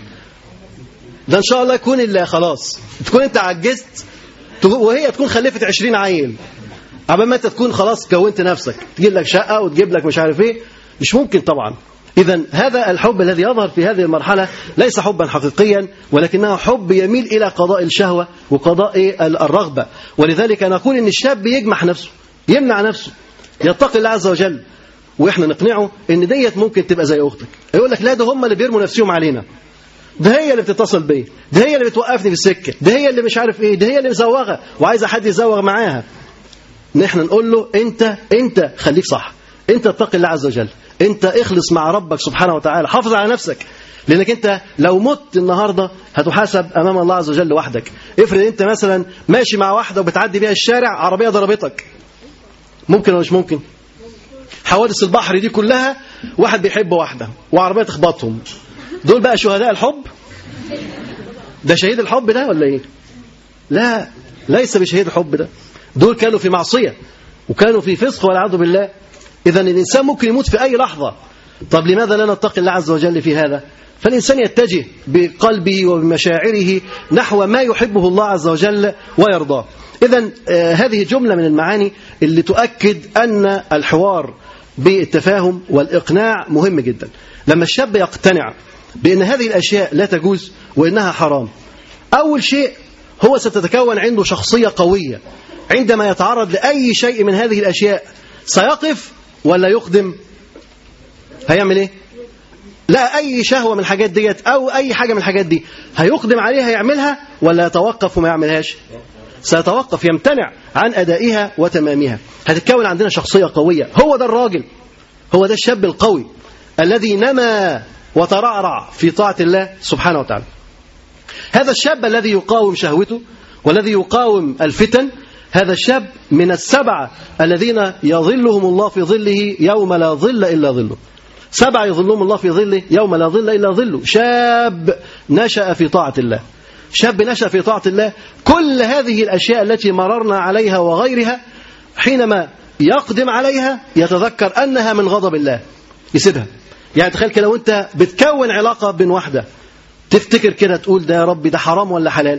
ده ان شاء الله يكون الا خلاص تكون انت عجزت وهي تكون خلفت 20 عيل عبال ما انت تكون خلاص كونت نفسك تجيب لك شقه وتجيب لك مش عارف ايه مش ممكن طبعا اذا هذا الحب الذي يظهر في هذه المرحله ليس حبا حقيقيا ولكنه حب يميل الى قضاء الشهوه وقضاء الرغبه ولذلك نقول ان الشاب يجمح نفسه يمنع نفسه يتقي الله عز وجل واحنا نقنعه ان ديت ممكن تبقى زي اختك يقول لك لا ده هم اللي بيرموا نفسهم علينا ده هي اللي بتتصل بيا ده هي اللي بتوقفني في السكه ده هي اللي مش عارف ايه ده هي اللي مزوغه وعايزه حد يزوغ معاها نحن نقول له انت انت خليك صح انت اتقي الله عز وجل انت اخلص مع ربك سبحانه وتعالى حافظ على نفسك لانك انت لو مت النهارده هتحاسب امام الله عز وجل وحدك افرض انت مثلا ماشي مع واحده وبتعدي بيها الشارع عربيه ضربتك ممكن ولا مش ممكن حوادث البحر دي كلها واحد بيحب واحده وعربيه تخبطهم دول بقى شهداء الحب ده شهيد الحب ده ولا ايه لا ليس بشهيد الحب ده دول كانوا في معصيه وكانوا في فسق والعياذ بالله اذا الانسان ممكن يموت في اي لحظه طب لماذا لا نتقي الله عز وجل في هذا فالإنسان يتجه بقلبه وبمشاعره نحو ما يحبه الله عز وجل ويرضاه إذا هذه جملة من المعاني اللي تؤكد أن الحوار بالتفاهم والإقناع مهم جدا لما الشاب يقتنع بأن هذه الأشياء لا تجوز وإنها حرام أول شيء هو ستتكون عنده شخصية قوية عندما يتعرض لأي شيء من هذه الأشياء سيقف ولا يقدم هيعمل إيه لا أي شهوة من الحاجات ديت أو أي حاجة من الحاجات دي هيقدم عليها يعملها ولا يتوقف وما يعملهاش سيتوقف يمتنع عن أدائها وتمامها هتتكون عندنا شخصية قوية هو ده الراجل هو ده الشاب القوي الذي نما وترعرع في طاعة الله سبحانه وتعالى هذا الشاب الذي يقاوم شهوته والذي يقاوم الفتن هذا الشاب من السبعة الذين يظلهم الله في ظله يوم لا ظل إلا ظله سبعة يظلهم الله في ظله يوم لا ظل إلا ظله شاب نشأ في طاعة الله شاب نشأ في طاعة الله كل هذه الأشياء التي مررنا عليها وغيرها حينما يقدم عليها يتذكر أنها من غضب الله يسيبها يعني تخيل كده لو أنت بتكون علاقة بين واحدة تفتكر كده تقول ده يا ربي ده حرام ولا حلال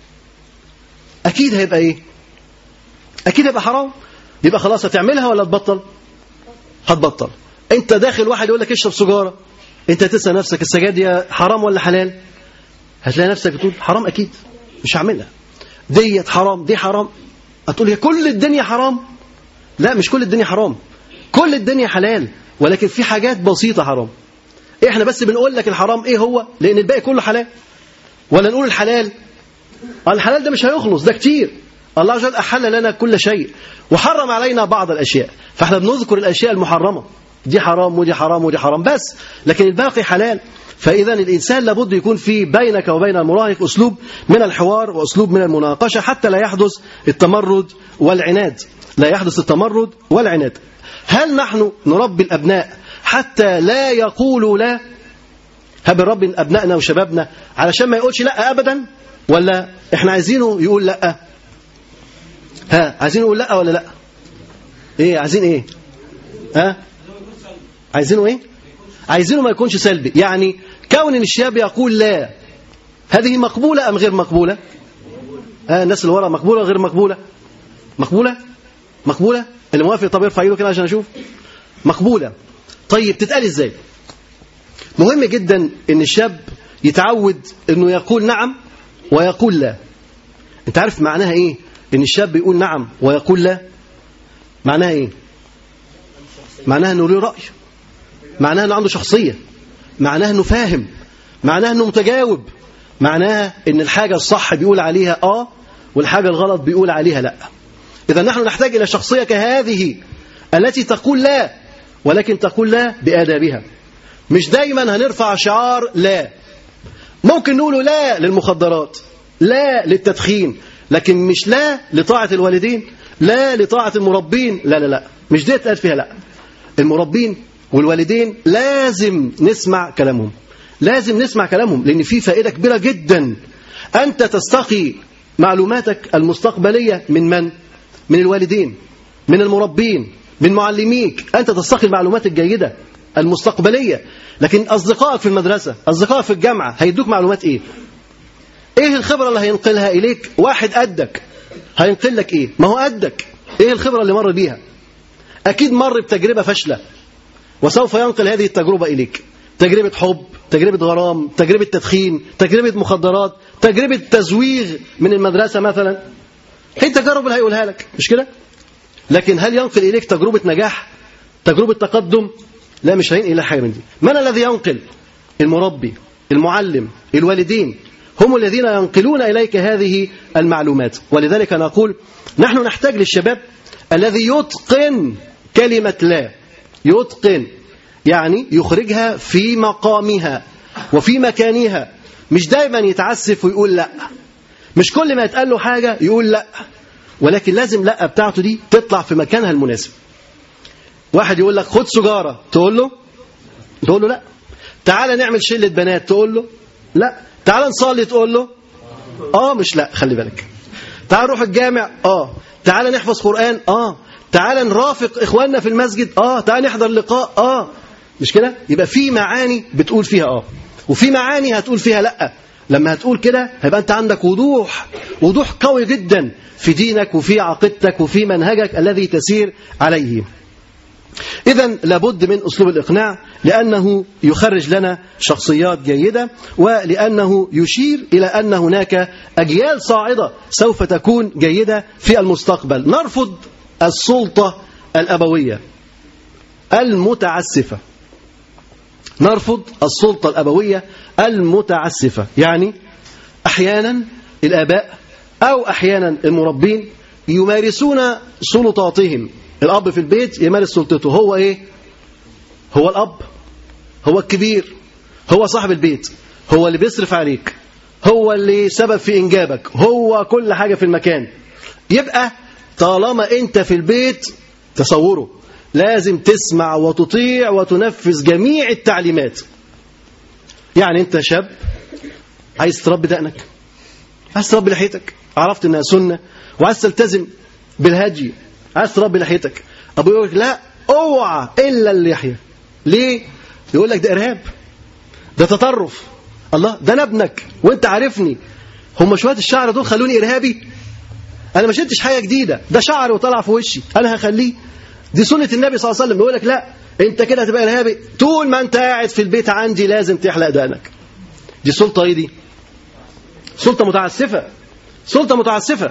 أكيد هيبقى إيه أكيد هيبقى حرام يبقى خلاص هتعملها ولا تبطل هتبطل أنت داخل واحد يقول لك اشرب سجارة أنت تسأل نفسك السجاير دي حرام ولا حلال هتلاقي نفسك بتقول حرام أكيد مش هعملها ديت حرام دي حرام هتقول هي كل الدنيا حرام لا مش كل الدنيا حرام كل الدنيا حلال ولكن في حاجات بسيطة حرام احنا بس بنقول لك الحرام ايه هو لان الباقي كله حلال ولا نقول الحلال الحلال ده مش هيخلص ده كتير الله عز وجل أحل لنا كل شيء وحرم علينا بعض الأشياء فاحنا بنذكر الأشياء المحرمة دي حرام ودي حرام ودي حرام بس لكن الباقي حلال فإذا الإنسان لابد يكون في بينك وبين المراهق أسلوب من الحوار وأسلوب من المناقشة حتى لا يحدث التمرد والعناد لا يحدث التمرد والعناد هل نحن نربي الأبناء حتى لا يقولوا لا هل بنربي أبنائنا وشبابنا علشان ما يقولش لا أبدا ولا احنا عايزينه يقول لا ها عايزينه يقول لا ولا لا ايه عايزين ايه ها عايزينه ايه عايزينه ما يكونش سلبي يعني كون ان الشاب يقول لا هذه مقبولة ام غير مقبولة ها الناس اللي ورا مقبولة غير مقبولة مقبولة مقبولة اللي موافق طب يرفع ايده كده عشان اشوف مقبولة طيب تتقال ازاي مهم جدا ان الشاب يتعود انه يقول نعم ويقول لا انت عارف معناها ايه ان الشاب يقول نعم ويقول لا معناها ايه معناها انه له راي معناها انه عنده شخصيه معناها انه فاهم معناها انه متجاوب معناها ان الحاجه الصح بيقول عليها اه والحاجه الغلط بيقول عليها لا اذا نحن نحتاج الى شخصيه كهذه التي تقول لا ولكن تقول لا بادابها مش دايما هنرفع شعار لا ممكن نقول لا للمخدرات لا للتدخين لكن مش لا لطاعة الوالدين لا لطاعة المربين لا لا لا مش دي اتقال فيها لا المربين والوالدين لازم نسمع كلامهم لازم نسمع كلامهم لأن في فائدة كبيرة جدا أنت تستقي معلوماتك المستقبلية من من؟ من الوالدين من المربين من معلميك أنت تستقي المعلومات الجيدة المستقبلية لكن أصدقائك في المدرسة أصدقائك في الجامعة هيدوك معلومات إيه ايه الخبرة اللي هينقلها اليك واحد قدك هينقل لك ايه ما هو قدك ايه الخبرة اللي مر بيها اكيد مر بتجربة فاشلة وسوف ينقل هذه التجربة اليك تجربة حب تجربة غرام تجربة تدخين تجربة مخدرات تجربة تزويغ من المدرسة مثلا هي التجارب اللي هيقولها لك مش كده لكن هل ينقل اليك تجربة نجاح تجربة تقدم لا مش هينقل حاجة من دي من الذي ينقل المربي المعلم الوالدين هم الذين ينقلون إليك هذه المعلومات ولذلك نقول نحن نحتاج للشباب الذي يتقن كلمة لا يتقن يعني يخرجها في مقامها وفي مكانها مش دايما يتعسف ويقول لا مش كل ما يتقال له حاجة يقول لا ولكن لازم لا بتاعته دي تطلع في مكانها المناسب واحد يقول لك خد سجارة تقول له تقول له لا تعالى نعمل شلة بنات تقول له لا تعال نصلي تقول له اه مش لا خلي بالك تعال نروح الجامع اه تعال نحفظ قرآن اه تعال نرافق اخواننا في المسجد اه تعال نحضر لقاء اه مش كده يبقى في معاني بتقول فيها اه وفي معاني هتقول فيها لا لما هتقول كده هيبقى انت عندك وضوح وضوح قوي جدا في دينك وفي عقيدتك وفي منهجك الذي تسير عليه إذا لابد من أسلوب الإقناع لأنه يخرج لنا شخصيات جيدة ولأنه يشير إلى أن هناك أجيال صاعدة سوف تكون جيدة في المستقبل نرفض السلطة الأبوية المتعسفة نرفض السلطة الأبوية المتعسفة يعني أحيانا الآباء أو أحيانا المربين يمارسون سلطاتهم الأب في البيت يمارس سلطته هو إيه هو الأب هو الكبير هو صاحب البيت هو اللي بيصرف عليك هو اللي سبب في إنجابك هو كل حاجة في المكان يبقى طالما أنت في البيت تصوره لازم تسمع وتطيع وتنفذ جميع التعليمات يعني أنت شاب عايز تربي دقنك عايز تربي لحيتك عرفت انها سنه وعايز تلتزم بالهدي عايز تربي لحيتك ابو يقول لك لا اوعى الا اللحيه ليه يقول لك ده ارهاب ده تطرف الله ده انا ابنك وانت عارفني هم شويه الشعر دول خلوني ارهابي انا ما شلتش حاجه جديده ده شعر وطلع في وشي انا هخليه دي سنه النبي صلى الله عليه وسلم يقول لك لا انت كده هتبقى ارهابي طول ما انت قاعد في البيت عندي لازم تحلق دقنك دي سلطه ايه دي سلطه متعسفه سلطه متعسفه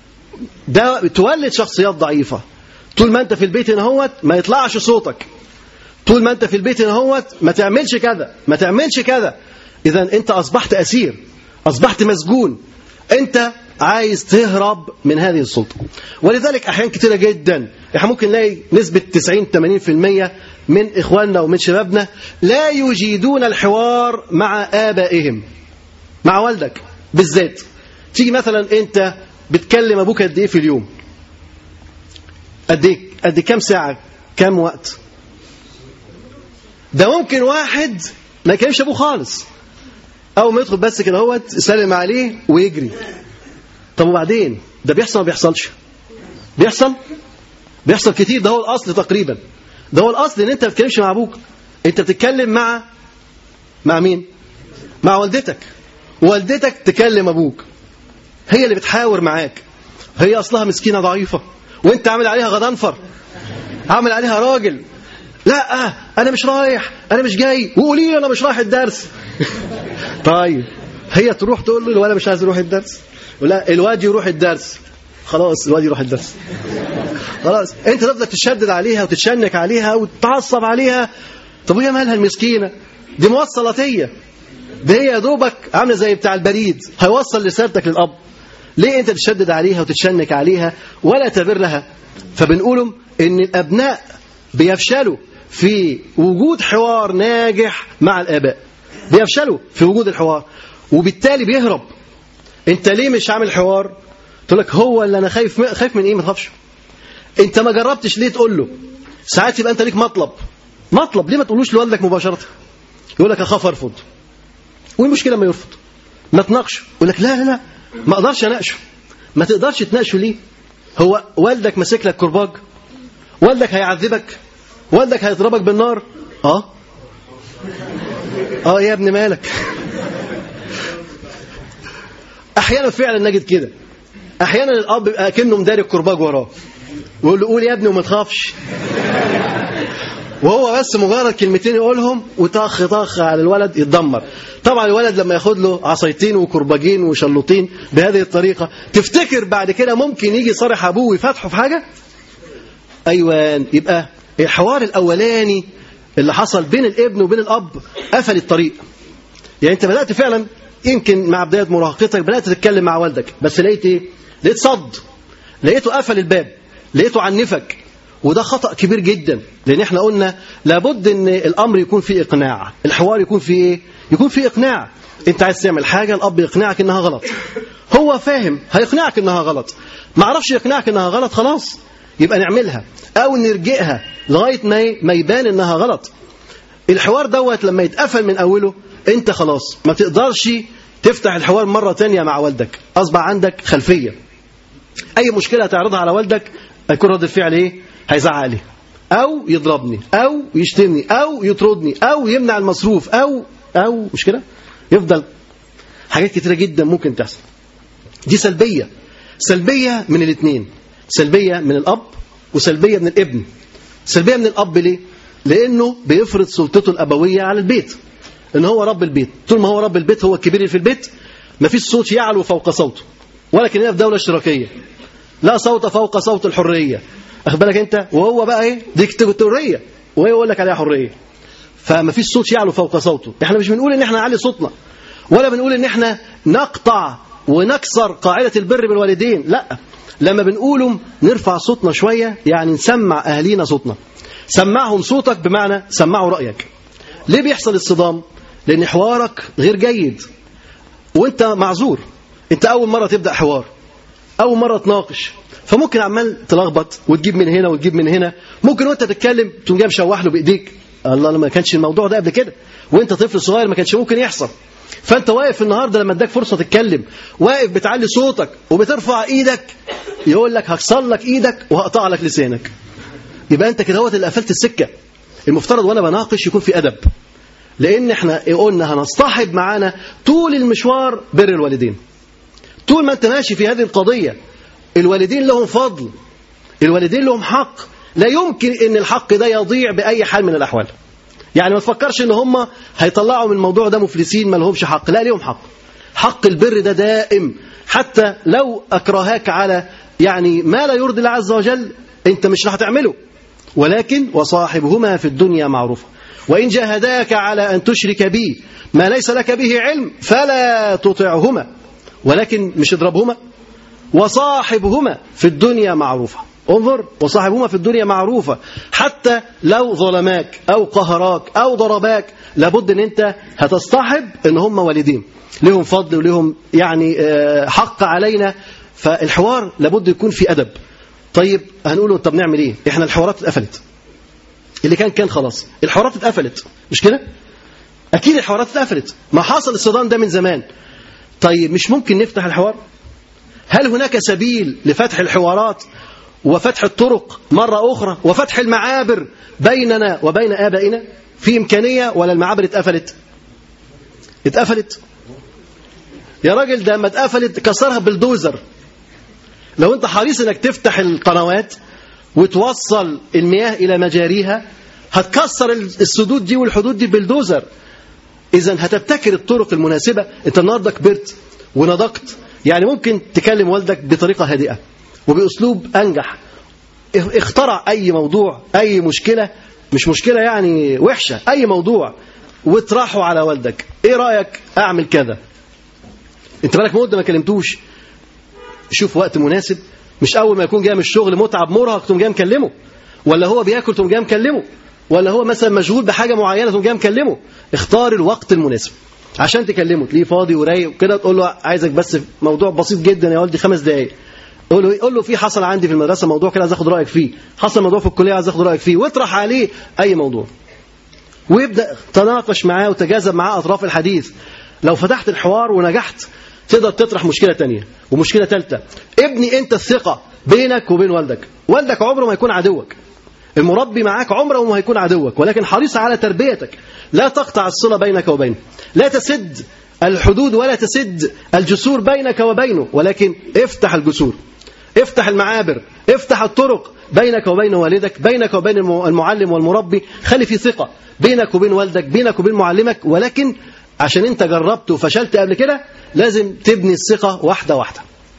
ده تولد شخصيات ضعيفه طول ما انت في البيت هنا هوت ما يطلعش صوتك طول ما انت في البيت هنا هوت ما تعملش كذا ما تعملش كذا اذا انت اصبحت اسير اصبحت مسجون انت عايز تهرب من هذه السلطه ولذلك احيان كتيره جدا احنا ممكن نلاقي نسبه 90 80% من اخواننا ومن شبابنا لا يجيدون الحوار مع ابائهم مع والدك بالذات تيجي مثلا انت بتكلم ابوك قد ايه في اليوم قد ايه قد كام ساعه كام وقت ده ممكن واحد ما يكلمش ابوه خالص اول ما يدخل بس كده اهوت يسلم عليه ويجري طب وبعدين ده بيحصل ما بيحصلش بيحصل بيحصل كتير ده هو الاصل تقريبا ده هو الاصل ان انت ما بتتكلمش مع ابوك انت بتتكلم مع مع مين مع والدتك والدتك تكلم ابوك هي اللي بتحاور معاك هي اصلها مسكينه ضعيفه وانت عامل عليها غضنفر عامل عليها راجل لا انا مش رايح انا مش جاي وقولي لي انا مش رايح الدرس طيب هي تروح تقول له الولد مش عايز يروح الدرس لا الواد يروح الدرس خلاص الواد يروح الدرس خلاص انت تفضل تشدد عليها وتتشنك عليها وتتعصب عليها طب وهي مالها المسكينه دي موصلاتيه ده هي يا دوبك عامله زي بتاع البريد هيوصل رسالتك للاب ليه انت تشدد عليها وتتشنك عليها ولا تبرها فبنقولهم ان الابناء بيفشلوا في وجود حوار ناجح مع الاباء بيفشلوا في وجود الحوار وبالتالي بيهرب انت ليه مش عامل حوار تقول لك هو اللي انا خايف خايف من ايه ما تخافش انت ما جربتش ليه تقول له ساعات يبقى انت ليك مطلب مطلب ليه ما تقولوش لوالدك مباشره يقول لك اخاف ارفض والمشكله ما يرفض ما تناقش يقول لك لا لا لا ما اقدرش اناقشه ما تقدرش تناقشه ليه هو والدك ماسك لك كرباج والدك هيعذبك والدك هيضربك بالنار اه اه يا ابن مالك احيانا فعلا نجد كده احيانا الاب بيبقى كانه مداري الكرباج وراه ويقول له قول يا ابني وما تخافش وهو بس مجرد كلمتين يقولهم وطخ طخ على الولد يتدمر طبعا الولد لما ياخد له عصايتين وكرباجين وشلوطين بهذه الطريقه تفتكر بعد كده ممكن يجي صارح ابوه ويفتحه في حاجه ايوه يبقى الحوار الاولاني اللي حصل بين الابن وبين الاب قفل الطريق يعني انت بدات فعلا يمكن مع بدايه مراهقتك بدات تتكلم مع والدك بس لقيت ايه لقيت صد لقيته قفل الباب لقيته عنفك وده خطأ كبير جدا لأن احنا قلنا لابد ان الأمر يكون فيه إقناع الحوار يكون فيه إيه؟ يكون فيه إقناع أنت عايز تعمل حاجة الأب يقنعك إنها غلط هو فاهم هيقنعك إنها غلط ما عرفش يقنعك إنها غلط خلاص يبقى نعملها أو نرجئها لغاية ما ما يبان إنها غلط الحوار دوت لما يتقفل من أوله أنت خلاص ما تقدرش تفتح الحوار مرة تانية مع والدك أصبح عندك خلفية أي مشكلة تعرضها على والدك هيكون رد الفعل إيه هيزعق عليه او يضربني او يشتمني او يطردني او يمنع المصروف او او مش كده يفضل حاجات كتيره جدا ممكن تحصل دي سلبيه سلبيه من الاثنين سلبيه من الاب وسلبيه من الابن سلبيه من الاب ليه لانه بيفرض سلطته الابويه على البيت ان هو رب البيت طول ما هو رب البيت هو الكبير اللي في البيت مفيش صوت يعلو فوق صوته ولكن هنا في دوله اشتراكيه لا صوت فوق صوت الحريه اخد بالك انت وهو بقى ايه ديكتاتوريه وهو يقول لك عليها حريه فما فيش صوت يعلو فوق صوته احنا مش بنقول ان احنا نعلي صوتنا ولا بنقول ان احنا نقطع ونكسر قاعده البر بالوالدين لا لما بنقوله نرفع صوتنا شويه يعني نسمع اهالينا صوتنا سمعهم صوتك بمعنى سمعوا رايك ليه بيحصل الصدام لان حوارك غير جيد وانت معذور انت اول مره تبدا حوار اول مره تناقش فممكن عمال تلخبط وتجيب من هنا وتجيب من هنا ممكن وانت تتكلم تقوم جاي مشوح له بايديك الله ما كانش الموضوع ده قبل كده وانت طفل صغير ما كانش ممكن يحصل فانت واقف النهارده لما اداك فرصه تتكلم واقف بتعلي صوتك وبترفع ايدك يقول لك هكسر لك ايدك وهقطع لك لسانك يبقى انت كده هوت اللي قفلت السكه المفترض وانا بناقش يكون في ادب لان احنا قلنا هنصطحب معانا طول المشوار بر الوالدين طول ما انت ماشي في هذه القضيه الوالدين لهم فضل الوالدين لهم حق لا يمكن ان الحق ده يضيع باي حال من الاحوال يعني ما تفكرش ان هم هيطلعوا من الموضوع ده مفلسين ما لهمش حق لا ليهم حق حق البر ده دائم حتى لو اكرهاك على يعني ما لا يرضي الله عز وجل انت مش راح تعمله ولكن وصاحبهما في الدنيا معروفة وإن جاهداك على أن تشرك بي ما ليس لك به علم فلا تطعهما ولكن مش اضربهما وصاحبهما في الدنيا معروفة انظر وصاحبهما في الدنيا معروفة حتى لو ظلماك أو قهراك أو ضرباك لابد أن أنت هتصطحب أن هم والدين لهم فضل ولهم يعني آه، حق علينا فالحوار لابد يكون في أدب طيب هنقول طب نعمل ايه احنا الحوارات اتقفلت اللي كان كان خلاص الحوارات اتقفلت مش كده اكيد الحوارات اتقفلت ما حصل الصدام ده من زمان طيب مش ممكن نفتح الحوار هل هناك سبيل لفتح الحوارات وفتح الطرق مرة أخرى وفتح المعابر بيننا وبين آبائنا في إمكانية ولا المعابر اتقفلت اتقفلت يا راجل ده ما اتقفلت كسرها بالدوزر لو انت حريص انك تفتح القنوات وتوصل المياه الى مجاريها هتكسر السدود دي والحدود دي بالدوزر اذا هتبتكر الطرق المناسبه انت النهارده كبرت ونضجت يعني ممكن تكلم والدك بطريقه هادئه وباسلوب انجح اخترع اي موضوع اي مشكله مش مشكله يعني وحشه اي موضوع واطرحه على والدك ايه رايك اعمل كذا انت بالك مده ما كلمتوش شوف وقت مناسب مش اول ما يكون جاي من الشغل متعب مرهق تقوم جاي مكلمه ولا هو بياكل تقوم جاي مكلمه ولا هو مثلا مشغول بحاجه معينه تقوم جاي مكلمه اختار الوقت المناسب عشان تكلمه تلاقيه فاضي ورايق وكده تقول له عايزك بس في موضوع بسيط جدا يا والدي خمس دقائق قول له قول له في حصل عندي في المدرسه موضوع كده عايز اخد رايك فيه حصل موضوع في الكليه عايز اخد رايك فيه واطرح عليه اي موضوع ويبدا تناقش معاه وتجاذب معاه اطراف الحديث لو فتحت الحوار ونجحت تقدر تطرح مشكلة تانية ومشكلة ثالثة ابني انت الثقة بينك وبين والدك والدك عمره ما يكون عدوك المربي معاك عمره ما هيكون عدوك ولكن حريص على تربيتك لا تقطع الصلة بينك وبينه لا تسد الحدود ولا تسد الجسور بينك وبينه ولكن افتح الجسور افتح المعابر افتح الطرق بينك وبين والدك بينك وبين المعلم والمربي خلي في ثقة بينك وبين والدك بينك وبين معلمك ولكن عشان انت جربت وفشلت قبل كده لازم تبني الثقة واحدة واحدة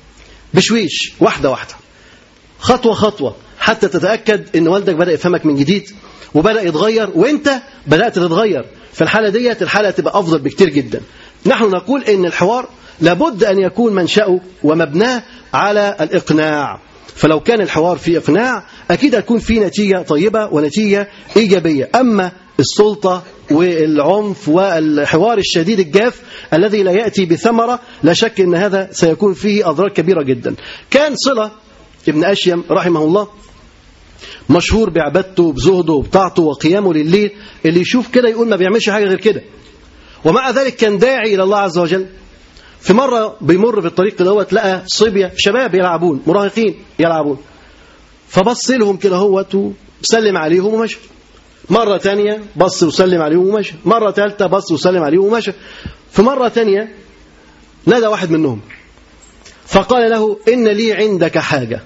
بشويش واحدة واحدة خطوة خطوة حتى تتأكد ان والدك بدأ يفهمك من جديد وبدأ يتغير وانت بدأت تتغير في الحالة ديت الحالة تبقى أفضل بكتير جدا نحن نقول ان الحوار لابد أن يكون منشأه ومبناه على الإقناع فلو كان الحوار فيه إقناع أكيد هتكون فيه نتيجة طيبة ونتيجة إيجابية أما السلطة والعنف والحوار الشديد الجاف الذي لا يأتي بثمرة لا شك أن هذا سيكون فيه أضرار كبيرة جدا كان صلة ابن أشيم رحمه الله مشهور بعبادته بزهده وبطاعته وقيامه لليل اللي يشوف كده يقول ما بيعملش حاجة غير كده ومع ذلك كان داعي إلى الله عز وجل في مرة بيمر في الطريق دوت لقى صبية شباب يلعبون مراهقين يلعبون فبص لهم كده هوت وسلم عليهم ومشى مرة تانية بص وسلم عليهم ومشى مرة ثالثة بص وسلم عليهم ومشى في مرة تانية نادى واحد منهم فقال له إن لي عندك حاجة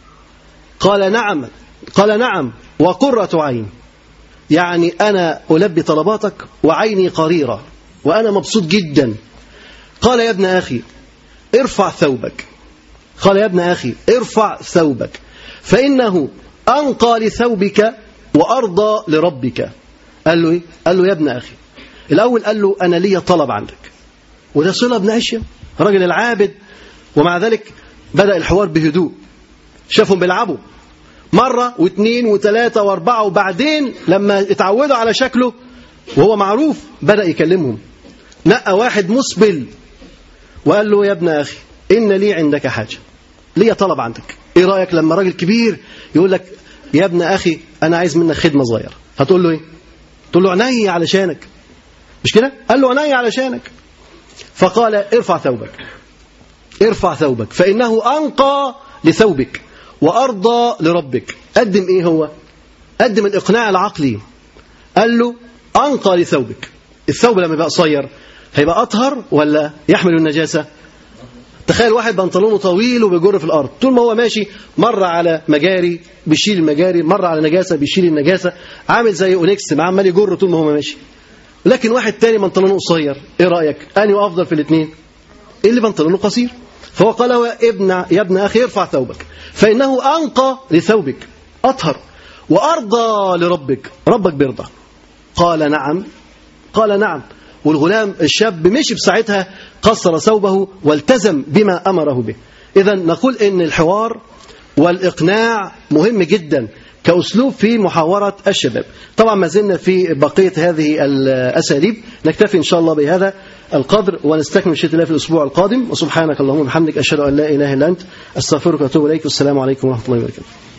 قال نعم قال نعم وقرة عين يعني أنا ألبي طلباتك وعيني قريرة وأنا مبسوط جدا قال يا ابن أخي ارفع ثوبك قال يا ابن أخي ارفع ثوبك فإنه أنقى لثوبك وأرضى لربك قال له إيه؟ قال له يا ابن أخي الأول قال له أنا لي طلب عندك وده صلة بن أشيم راجل العابد ومع ذلك بدأ الحوار بهدوء شافهم بيلعبوا مرة واثنين وثلاثة واربعة وبعدين لما اتعودوا على شكله وهو معروف بدأ يكلمهم نقى واحد مسبل وقال له يا ابن أخي إن لي عندك حاجة لي طلب عندك إيه رأيك لما راجل كبير يقول لك يا ابن أخي أنا عايز منك خدمة صغيرة هتقول له إيه تقول له عيني علشانك مش كده قال له عيني علشانك فقال ارفع ثوبك ارفع ثوبك فإنه أنقى لثوبك وأرضى لربك قدم إيه هو قدم الإقناع العقلي قال له أنقى لثوبك الثوب لما يبقى قصير هيبقى أطهر ولا يحمل النجاسة تخيل واحد بنطلونه طويل وبيجر في الأرض طول ما هو ماشي مر على مجاري بيشيل المجاري مر على نجاسة بيشيل النجاسة عامل زي أونيكس ما عمال يجر طول ما هو ماشي لكن واحد تاني بنطلونه قصير ايه رأيك أني أفضل في الاثنين اللي بنطلونه قصير فهو قال يا ابن يا ابن أخي ارفع ثوبك فإنه أنقى لثوبك أطهر وأرضى لربك ربك بيرضى قال نعم قال نعم والغلام الشاب مشي بساعتها قصر ثوبه والتزم بما أمره به إذا نقول إن الحوار والإقناع مهم جدا كأسلوب في محاورة الشباب طبعا ما زلنا في بقية هذه الأساليب نكتفي إن شاء الله بهذا القدر ونستكمل شيء الله في الأسبوع القادم وسبحانك اللهم وبحمدك أشهد أن لا إله إلا أنت أستغفرك وأتوب إليك والسلام عليكم ورحمة الله وبركاته